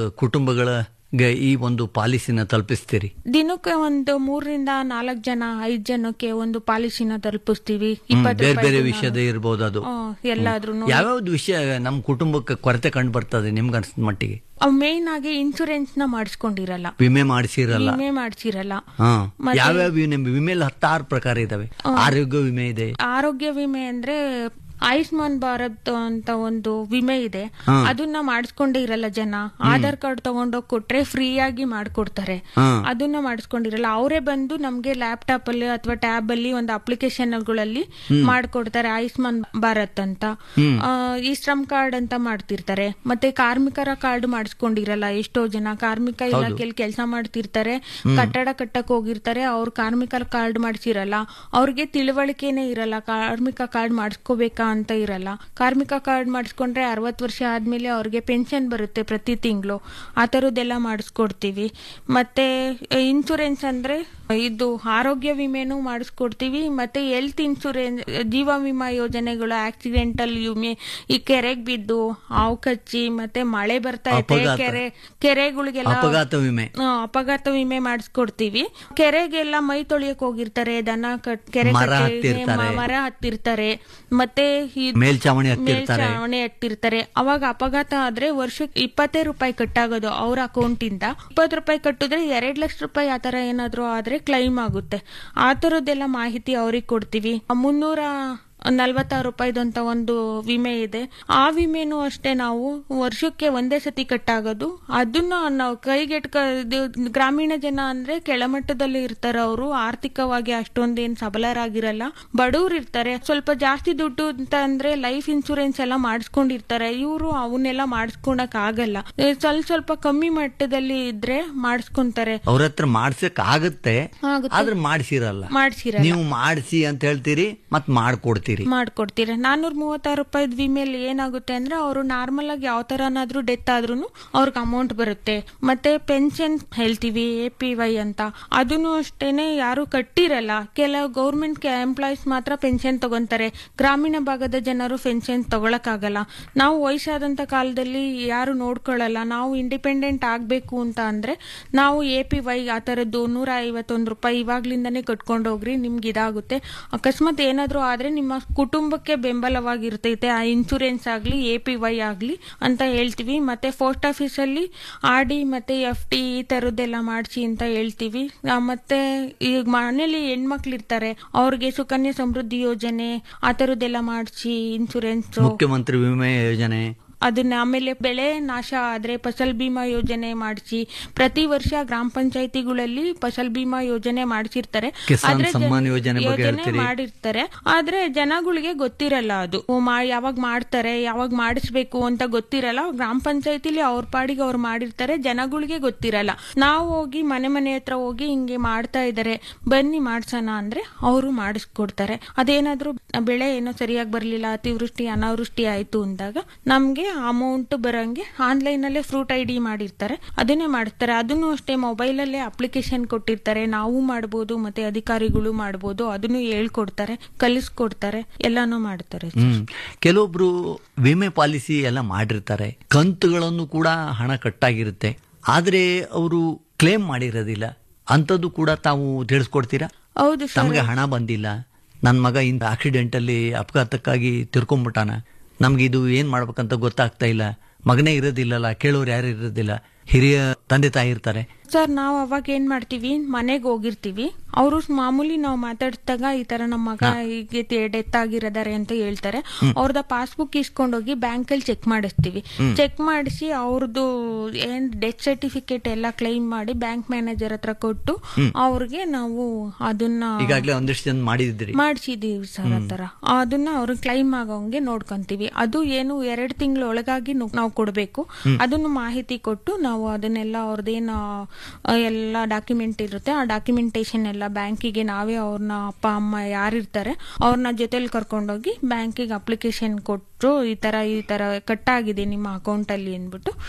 ಕುಟುಂಬಗಳಿಗೆ ಈ ಒಂದು ಪಾಲಿಸಿನ ತಲುಪಿಸ್ತೀರಿ ದಿನಕ್ಕೆ ಒಂದು ಮೂರರಿಂದ ನಾಲ್ಕು ಜನ ಐದ್ ಜನಕ್ಕೆ ಒಂದು ಪಾಲಿಸಿನ ತಲುಪಿಸ್ತೀವಿ ಹ್ಮ್, ಇಪ್ಪತ್ತು ಬೇರೆ ಬೇರೆ ರೂಪಾಯಿದು ವಿಷಯದ ಇರ್ಬೋದು ಅದು ಹ್ಮ್, ಎಲ್ಲಾದ್ರೂ ಯಾವ್ಯಾವ್ದು ವಿಷಯ ನಮ್ಮ ಕುಟುಂಬಕ್ಕೆ ಕೊರತೆ ಕಂಡು ಬರ್ತದೆ ನಿಮ್ಗೆ ಅನ್ಸಿದ ಮಟ್ಟಿಗೆ ಮೇನ್ ಆಗಿ ಇನ್ಶೂರೆನ್ಸ್ ನ ಮಾಡಿಸ್ಕೊಂಡಿರಲ್ಲ ವಿಮೆ ಮಾಡಿಸಿರಲ್ಲ ವಿಮೆ ಮಾಡಿಸಿರಲ್ಲ ಹಾ ಮತ್ತೆ- ಯಾವ್ಯಾವ ವಿಮೆ ವಿಮೆಯಲ್ಲಿ ಹತ್ತಾರು ಪ್ರಕಾರ ಇದಾವೆ ಆರೋಗ್ಯ ವಿಮೆ ಇದೆ ಆರೋಗ್ಯ ವಿಮೆ ಅಂದ್ರೆ ಆಯುಷ್ಮಾನ್ ಭಾರತ್ ಅಂತ ಒಂದು ವಿಮೆ ಇದೆ ಅದನ್ನ ಮಾಡಿಸ್ಕೊಂಡೇ ಇರಲ್ಲ ಜನ ಆಧಾರ್ ಕಾರ್ಡ್ ತಗೊಂಡೋಗಿ ಕೊಟ್ರೆ ಫ್ರೀ ಆಗಿ ಮಾಡ್ಕೊಡ್ತಾರೆ ಅದನ್ನ ಮಾಡಿಸ್ಕೊಂಡಿರಲ್ಲ ಅವರೇ ಬಂದು ನಮ್ಗೆ ಲ್ಯಾಪ್ಟಾಪ್ ಅಲ್ಲಿ ಅಥವಾ ಟ್ಯಾಬ್ ಅಲ್ಲಿ ಒಂದು ಅಪ್ಲಿಕೇಶನ್ ಗಳಲ್ಲಿ ಮಾಡ್ಕೊಡ್ತಾರೆ ಆಯುಷ್ಮಾನ್ ಭಾರತ್ ಅಂತ ಆ, ಈ ಶ್ರಮ್ ಕಾರ್ಡ್ ಅಂತ ಮಾಡ್ತಿರ್ತಾರೆ ಮತ್ತೆ ಕಾರ್ಮಿಕರ ಕಾರ್ಡ್ ಮಾಡಿಸ್ಕೊಂಡಿರಲ್ಲ ಎಷ್ಟೋ ಜನ ಕಾರ್ಮಿಕ ಇಲಾಖೆಯಲ್ಲಿ ಕೆಲಸ ಮಾಡ್ತಿರ್ತಾರೆ ಕಟ್ಟಡ ಕಟ್ಟಕ್ ಹೋಗಿರ್ತಾರೆ ಅವ್ರ ಕಾರ್ಮಿಕರ ಕಾರ್ಡ್ ಮಾಡಿಸಿರಲ್ಲ ಅವ್ರಿಗೆ ತಿಳುವಳಿಕೆನೆ ಇರಲ್ಲ ಕಾರ್ಮಿಕ ಕಾರ್ಡ್ ಮಾಡಿಸ್ಕೋಬೇಕಾ ಅಂತ ಇರಲ್ಲ ಕಾರ್ಮಿಕ ಕಾರ್ಡ್ ಮಾಡಿಸ್ಕೊಂಡ್ರೆ ಅರವತ್ತು ವರ್ಷ ಆದ್ಮೇಲೆ ಅವ್ರಿಗೆ ಪೆನ್ಷನ್ ಬರುತ್ತೆ ಪ್ರತಿ ತಿಂಗಳು ಆ ಥರದ್ದೆಲ್ಲ ಮಾಡಿಸ್ಕೊಡ್ತೀವಿ ಮತ್ತೆ ಇನ್ಶೂರೆನ್ಸ್ ಅಂದ್ರೆ ಇದು ಆರೋಗ್ಯ ವಿಮೆನೂ ಮಾಡಿಸ್ಕೊಡ್ತೀವಿ ಮತ್ತೆ ಹೆಲ್ತ್ ಇನ್ಶೂರೆನ್ಸ್ ಜೀವ ವಿಮಾ ಯೋಜನೆಗಳು ಆಕ್ಸಿಡೆಂಟಲ್ ವಿಮೆ ಈ ಕೆರೆಗೆ ಬಿದ್ದು ಹಾವು ಕಚ್ಚಿ ಮತ್ತೆ ಮಳೆ ಬರ್ತಾ ಇದೆ ಅಪಘಾತ. ಕೆರೆ ಕೆರೆಗಳಿಗೆಲ್ಲ ಅಪಘಾತ ವಿಮೆ ಆ, ಅಪಘಾತ ವಿಮೆ ಮಾಡಿಸ್ಕೊಡ್ತೀವಿ ಕೆರೆಗೆಲ್ಲ ಮೈ ತೊಳಿಯಕ್ ಹೋಗಿರ್ತಾರೆ ದನ ಕಟ್ ಕೆರೆ ಮರ ಕಟ್ಟೆ, ಹತ್ತಿರ್ತಾರೆ. ಮ- ಮರ ಹತ್ತಿರ್ತಾರೆ ಮತ್ತೆ ಈ ಮೇಲ್ಚಾವಣಿ ಹತ್ತಿರ್ತಾರೆ. ಮೇಲ್ಚಾವಣಿ ಹತ್ತಿರ್ತಾರೆ ಅವಾಗ ಅಪಘಾತ ಆದ್ರೆ ವರ್ಷಕ್ಕೆ ಇಪ್ಪತ್ತೇ ರೂಪಾಯಿ ಕಟ್ಟಾಗೋದು ಅವ್ರ ಅಕೌಂಟ್ ಇಂದ ಇಪ್ಪತ್ತು ರೂಪಾಯಿ ಕಟ್ಟಿದ್ರೆ ಎರಡ್ ಲಕ್ಷ ರೂಪಾಯಿ ಆತರ ಏನಾದ್ರು ಆದ್ರೆ ಕ್ಲೈಮ್ ಆಗುತ್ತೆ ಆ ತರದ್ದೆಲ್ಲ ಮಾಹಿತಿ ಅವ್ರಿಗೆ ಕೊಡ್ತೀವಿ ಮುನ್ನೂರ ನಲ್ವತ್ತಾರು ರೂಪಾಯಿದಂತ ಒಂದು ವಿಮೆ ಇದೆ ಆ ವಿಮೆನೂ ಅಷ್ಟೇ ನಾವು ವರ್ಷಕ್ಕೆ ಒಂದೇ ಸತಿ ಕಟ್ಟಾಗೋದು ಅದನ್ನ ನಾವು ಕೈಗೆಟ್ಕ ಇದು ಗ್ರಾಮೀಣ ಜನ ಅಂದ್ರೆ ಕೆಳಮಟ್ಟದಲ್ಲಿ ಇರ್ತಾರೆ ಅವರು ಆರ್ಥಿಕವಾಗಿ ಅಷ್ಟೊಂದೇನ್ ಸಬಲರಾಗಿರಲ್ಲ ಬಡವ್ರು ಇರ್ತಾರೆ ಸ್ವಲ್ಪ ಜಾಸ್ತಿ ದುಡ್ಡು ಅಂತ ಅಂದ್ರೆ ಲೈಫ್ ಇನ್ಶೂರೆನ್ಸ್ ಎಲ್ಲ ಮಾಡಿಸ್ಕೊಂಡಿರ್ತಾರೆ ಇವರು ಅವನ್ನೆಲ್ಲ ಮಾಡಿಸ್ಕೊಳಕ್ ಆಗಲ್ಲ ಏ, ಸ್ವಲ್ಪ ಸ್ವಲ್ಪ ಕಮ್ಮಿ ಮಟ್ಟದಲ್ಲಿ ಇದ್ರೆ ಮಾಡಿಸ್ಕೊಂತಾರೆ ಅವ್ರ ಹತ್ರ ಮಾಡ್ಸಕ್ ಆಗತ್ತೆ ಆಗುತ್ತೆ. ಆದ್ರೆ ಮಾಡಿಸಿರಲ್ಲ ಮಾಡ್ಸಿರಲ್ಲ ನೀವು ಮಾಡಿಸಿ ಅಂತ ಹೇಳ್ತೀರಿ ಮತ್ ಮಾಡ್ಕೊಡ್ತೀರಿ ಮಾಡ್ಕೊಡ್ತೀರಾ ನಾನೂರ ಮೂವತ್ತಾರು ರೂಪಾಯಿದ್ ವಿಮೆಲಿ ಏನಾಗುತ್ತೆ ಅಂದ್ರೆ ಅವರು ನಾರ್ಮಲ್ ಆಗಿ ಯಾವ ತರನಾದ್ರೂ ಡೆತ್ ಆದ್ರೂ ಅವ್ರಿಗೆ ಅಮೌಂಟ್ ಬರುತ್ತೆ ಮತ್ತೆ ಪೆನ್ಷನ್ ಹೇಳ್ತೀವಿ ಎ ಪಿ ವೈ ಅಂತ ಅದನ್ನು ಅಷ್ಟೇನೆ ಯಾರು ಕಟ್ಟಿರಲ್ಲ ಕೆಲವು ಗೌರ್ಮೆಂಟ್ ಎಂಪ್ಲಾಯೀಸ್ ಮಾತ್ರ ಪೆನ್ಷನ್ ತಗೊಂತಾರೆ ಗ್ರಾಮೀಣ ಭಾಗದ ಜನರು ಪೆನ್ಷನ್ ತಗೊಳಕ್ಕಾಗಲ್ಲ ನಾವು ವಯಸ್ಸಾದಂತ ಕಾಲದಲ್ಲಿ ಯಾರು ನೋಡ್ಕೊಳ್ಳಲ್ಲ ನಾವು ಇಂಡಿಪೆಂಡೆಂಟ್ ಆಗ್ಬೇಕು ಅಂತ ಅಂದ್ರೆ ನಾವು ಎ ಪಿ ವೈ ಆ ತರದ್ದು ನೂರ ಐವತ್ತೊಂದು ರೂಪಾಯಿ ಇವಾಗ್ಲಿಂದಾನೇ ಕಟ್ಕೊಂಡು ಹೋಗ್ರಿ ನಿಮ್ಗೆ ಇದಾಗುತ್ತೆ ಅಕಸ್ಮಾತ್ ಏನಾದ್ರೂ ಆದ್ರೆ ನಿಮ್ಮ ಕುಟುಂಬಕ್ಕೆ ಬೆಂಬಲವಾಗಿರ್ತೈತೆ ಆ ಇನ್ಶೂರೆನ್ಸ್ ಆಗ್ಲಿ ಎ ಪಿ ವೈ ಆಗ್ಲಿ ಅಂತ ಹೇಳ್ತೀವಿ ಮತ್ತೆ ಪೋಸ್ಟ್ ಆಫೀಸ್ ಅಲ್ಲಿ ಆರ್ ಡಿ ಮತ್ತೆ ಎಫ್ ಟಿ ಈ ತರದ್ದೆಲ್ಲ ಮಾಡಿಸಿ ಅಂತ ಹೇಳ್ತೀವಿ ಆ, ಮತ್ತೆ ಈಗ ಮನೇಲಿ ಹೆಣ್ಮಕ್ಳು ಇರ್ತಾರೆ ಅವ್ರಿಗೆ ಸುಕನ್ಯಾ ಸಮೃದ್ಧಿ ಯೋಜನೆ ಆ ತರದ್ದೆಲ್ಲ ಮಾಡಿಸಿ ಇನ್ಶೂರೆನ್ಸ್ ಮುಖ್ಯಮಂತ್ರಿ ವಿಮೆ ಯೋಜನೆ ಅದನ್ನ ಆಮೇಲೆ ಬೆಳೆ ನಾಶ ಆದ್ರೆ ಫಸಲ್ ಬಿಮಾ ಯೋಜನೆ ಮಾಡಿಸಿ ಪ್ರತಿ ವರ್ಷ ಗ್ರಾಮ ಪಂಚಾಯತಿಗಳಲ್ಲಿ ಫಸಲ್ ಬಿಮಾ ಯೋಜನೆ ಮಾಡಿಸಿರ್ತಾರೆ ಕಿಸಾನ್ ಆದ್ರೆ ಜನ- ಸಮ್ಮಾನ್ ಯೋಜನೆ ಬಗ್ಗೆ ಹೇಳ್ತೀರಿ? ಮಾಡಿರ್ತಾರೆ ಆದ್ರೆ ಜನಗಳಿಗೆ ಗೊತ್ತಿರಲ್ಲ ಅದು ಓ, ಮಾ ಯಾವಾಗ ಮಾಡ್ತಾರೆ ಯಾವಾಗ ಮಾಡಿಸ್ಬೇಕು ಅಂತ ಗೊತ್ತಿರಲ್ಲ ಗ್ರಾಮ ಪಂಚಾಯತಿಲಿ ಅವ್ರ ಪಾಡಿಗೆ ಅವ್ರು ಮಾಡಿರ್ತಾರೆ ಜನಗಳಿಗೆ ಗೊತ್ತಿರಲ್ಲ ನಾವು ಹೋಗಿ ಮನೆ ಮನೆ ಹತ್ರ ಹೋಗಿ ಹಿಂಗೆ ಮಾಡ್ತಾ ಇದಾರೆ ಬನ್ನಿ ಮಾಡ್ಸೋಣ ಅಂದ್ರೆ ಅವರು ಮಾಡಿಸ್ಕೊಡ್ತಾರೆ ಅದೇನಾದ್ರೂ ಬೆಳೆ ಏನೋ ಸರಿಯಾಗಿ ಬರ್ಲಿಲ್ಲ ಅತಿವೃಷ್ಟಿ ಅನಾವೃಷ್ಟಿ ಆಯ್ತು ಅಂದಾಗ ನಮ್ಗೆ ಅಮೌಂಟ್ ಬರಂಗೆ ಆನ್ಲೈನ್ ಅಲ್ಲೇ ಫ್ರೂಟ್ ಐ ಡಿ ಮಾಡಿರ್ತಾರೆ ಅದನ್ನೇ ಮಾಡ್ತಾರೆ ಅದನ್ನು ಅಷ್ಟೇ ಮೊಬೈಲ್ ಅಲ್ಲೇ ಅಪ್ಲಿಕೇಶನ್ ಕೊಟ್ಟಿರ್ತಾರೆ ನಾವು ಮಾಡ್ಬೋದು ಮತ್ತೆ ಅಧಿಕಾರಿಗಳು ಮಾಡ್ಬೋದು ಅದನ್ನು ಹೇಳ್ಕೊಡ್ತಾರೆ ಕಲಿಸ್ಕೊಡ್ತಾರೆ ಎಲ್ಲಾನು ಮಾಡ್ತಾರೆ ಹ್ಮ್ ಕೆಲವೊಬ್ರು ವಿಮೆ ಪಾಲಿಸಿ ಎಲ್ಲ ಮಾಡಿರ್ತಾರೆ ಕಂತುಗಳನ್ನು ಕೂಡ ಹಣ ಕಟ್ಟಾಗಿರುತ್ತೆ ಆದ್ರೆ ಅವರು ಕ್ಲೇಮ್ ಮಾಡಿರೋದಿಲ್ಲ ಅಂಥದ್ದು ಕೂಡ ತಾವು ತಿಳಿಸ್ಕೊಡ್ತೀರಾ ಹೌದು ಸರ್ ತಮಗೆ ಹಣ ಬಂದಿಲ್ಲ ನನ್ನ ಮಗ ಇಂದ ಆಕ್ಸಿಡೆಂಟ್ ಅಲ್ಲಿ ಅಪಘಾತಕ್ಕಾಗಿ ತಿರ್ಕೊಂಡ್ಬಿಟ್ಟಾನ ನಮ್ಗೆ ಇದು ಏನ್ ಮಾಡ್ಬೇಕಂತ ಗೊತ್ತಾಗ್ತಾ ಇಲ್ಲ ಮಗನೇ ಇರೋದಿಲ್ಲಲ್ಲ ಕೇಳೋರು ಯಾರು ಇರೋದಿಲ್ಲ ಹಿರಿಯ ತಂದೆ ತಾಯಿ ಇರ್ತಾರೆ ಸರ್ ನಾವು ಅವಾಗ ಏನ್ ಮಾಡ್ತೀವಿ ಮನೆಗೆ ಹೋಗಿರ್ತೀವಿ ಅವರು ಮಾಮೂಲಿ ನಾವು ಮಾತಾಡಿದಾಗ ಈ ತರ ನಮ್ಮ ಮಗ ಹೀಗೆ ಡೆತ್ ಆಗಿರೋದಾರೆ ಅಂತ ಹೇಳ್ತಾರೆ ಅವ್ರದ ಪಾಸ್ಬುಕ್ ಇಸ್ಕೊಂಡೋಗಿ ಬ್ಯಾಂಕ್ ಅಲ್ಲಿ ಚೆಕ್ ಮಾಡಿಸ್ತೀವಿ ಚೆಕ್ ಮಾಡಿಸಿ ಅವ್ರದ್ದು ಏನ್ ಡೆತ್ ಸರ್ಟಿಫಿಕೇಟ್ ಎಲ್ಲ ಕ್ಲೈಮ್ ಮಾಡಿ ಬ್ಯಾಂಕ್ ಮ್ಯಾನೇಜರ್ ಹತ್ರ ಕೊಟ್ಟು ಅವ್ರಿಗೆ ನಾವು ಅದನ್ನ ಈಗಾಗಲೇ ಒಂದಿಷ್ಟು ಜನ ಮಾಡಿದ್ರಿ ಮಾಡಿಸಿದೀವಿ ಸರ್ ಆ ತರ ಅದನ್ನ ಅವ್ರು ಕ್ಲೈಮ್ ಆಗೋಂಗೆ ನೋಡ್ಕೊಂತೀವಿ ಅದು ಏನು ಎರಡು ತಿಂಗಳ ಒಳಗಾಗಿ ನು- ನಾವು ಕೊಡಬೇಕು ಅದನ್ನು ಮಾಹಿತಿ ಕೊಟ್ಟು ನಾವು ಅದನ್ನೆಲ್ಲ ಅವ್ರದ್ದೇನು ಎಲ್ಲ ಡಾಕ್ಯುಮೆಂಟ್ ಇರುತ್ತೆ ಆ ಡಾಕ್ಯುಮೆಂಟೇಶನ್ ಎಲ್ಲ ಬ್ಯಾಂಕಿಗೆ ನಾವೇ ಅವ್ರನ್ನ ಅಪ್ಪ ಅಮ್ಮ ಯಾರಿರ್ತಾರೆ ಅವ್ರನ್ನ ಜೊತೆಲಿ ಕರ್ಕೊಂಡೋಗಿ ಬ್ಯಾಂಕಿಗೆ ಅಪ್ಲಿಕೇಶನ್ ಕೊಟ್ಟು ಈ ತರ ಈ ತರ ಕಟ್ಟಾಗಿದೆ ನಿಮ್ಮ ಅಕೌಂಟ್ ಅಲ್ಲಿ ಅಂದ್ಬಿಟ್ಟು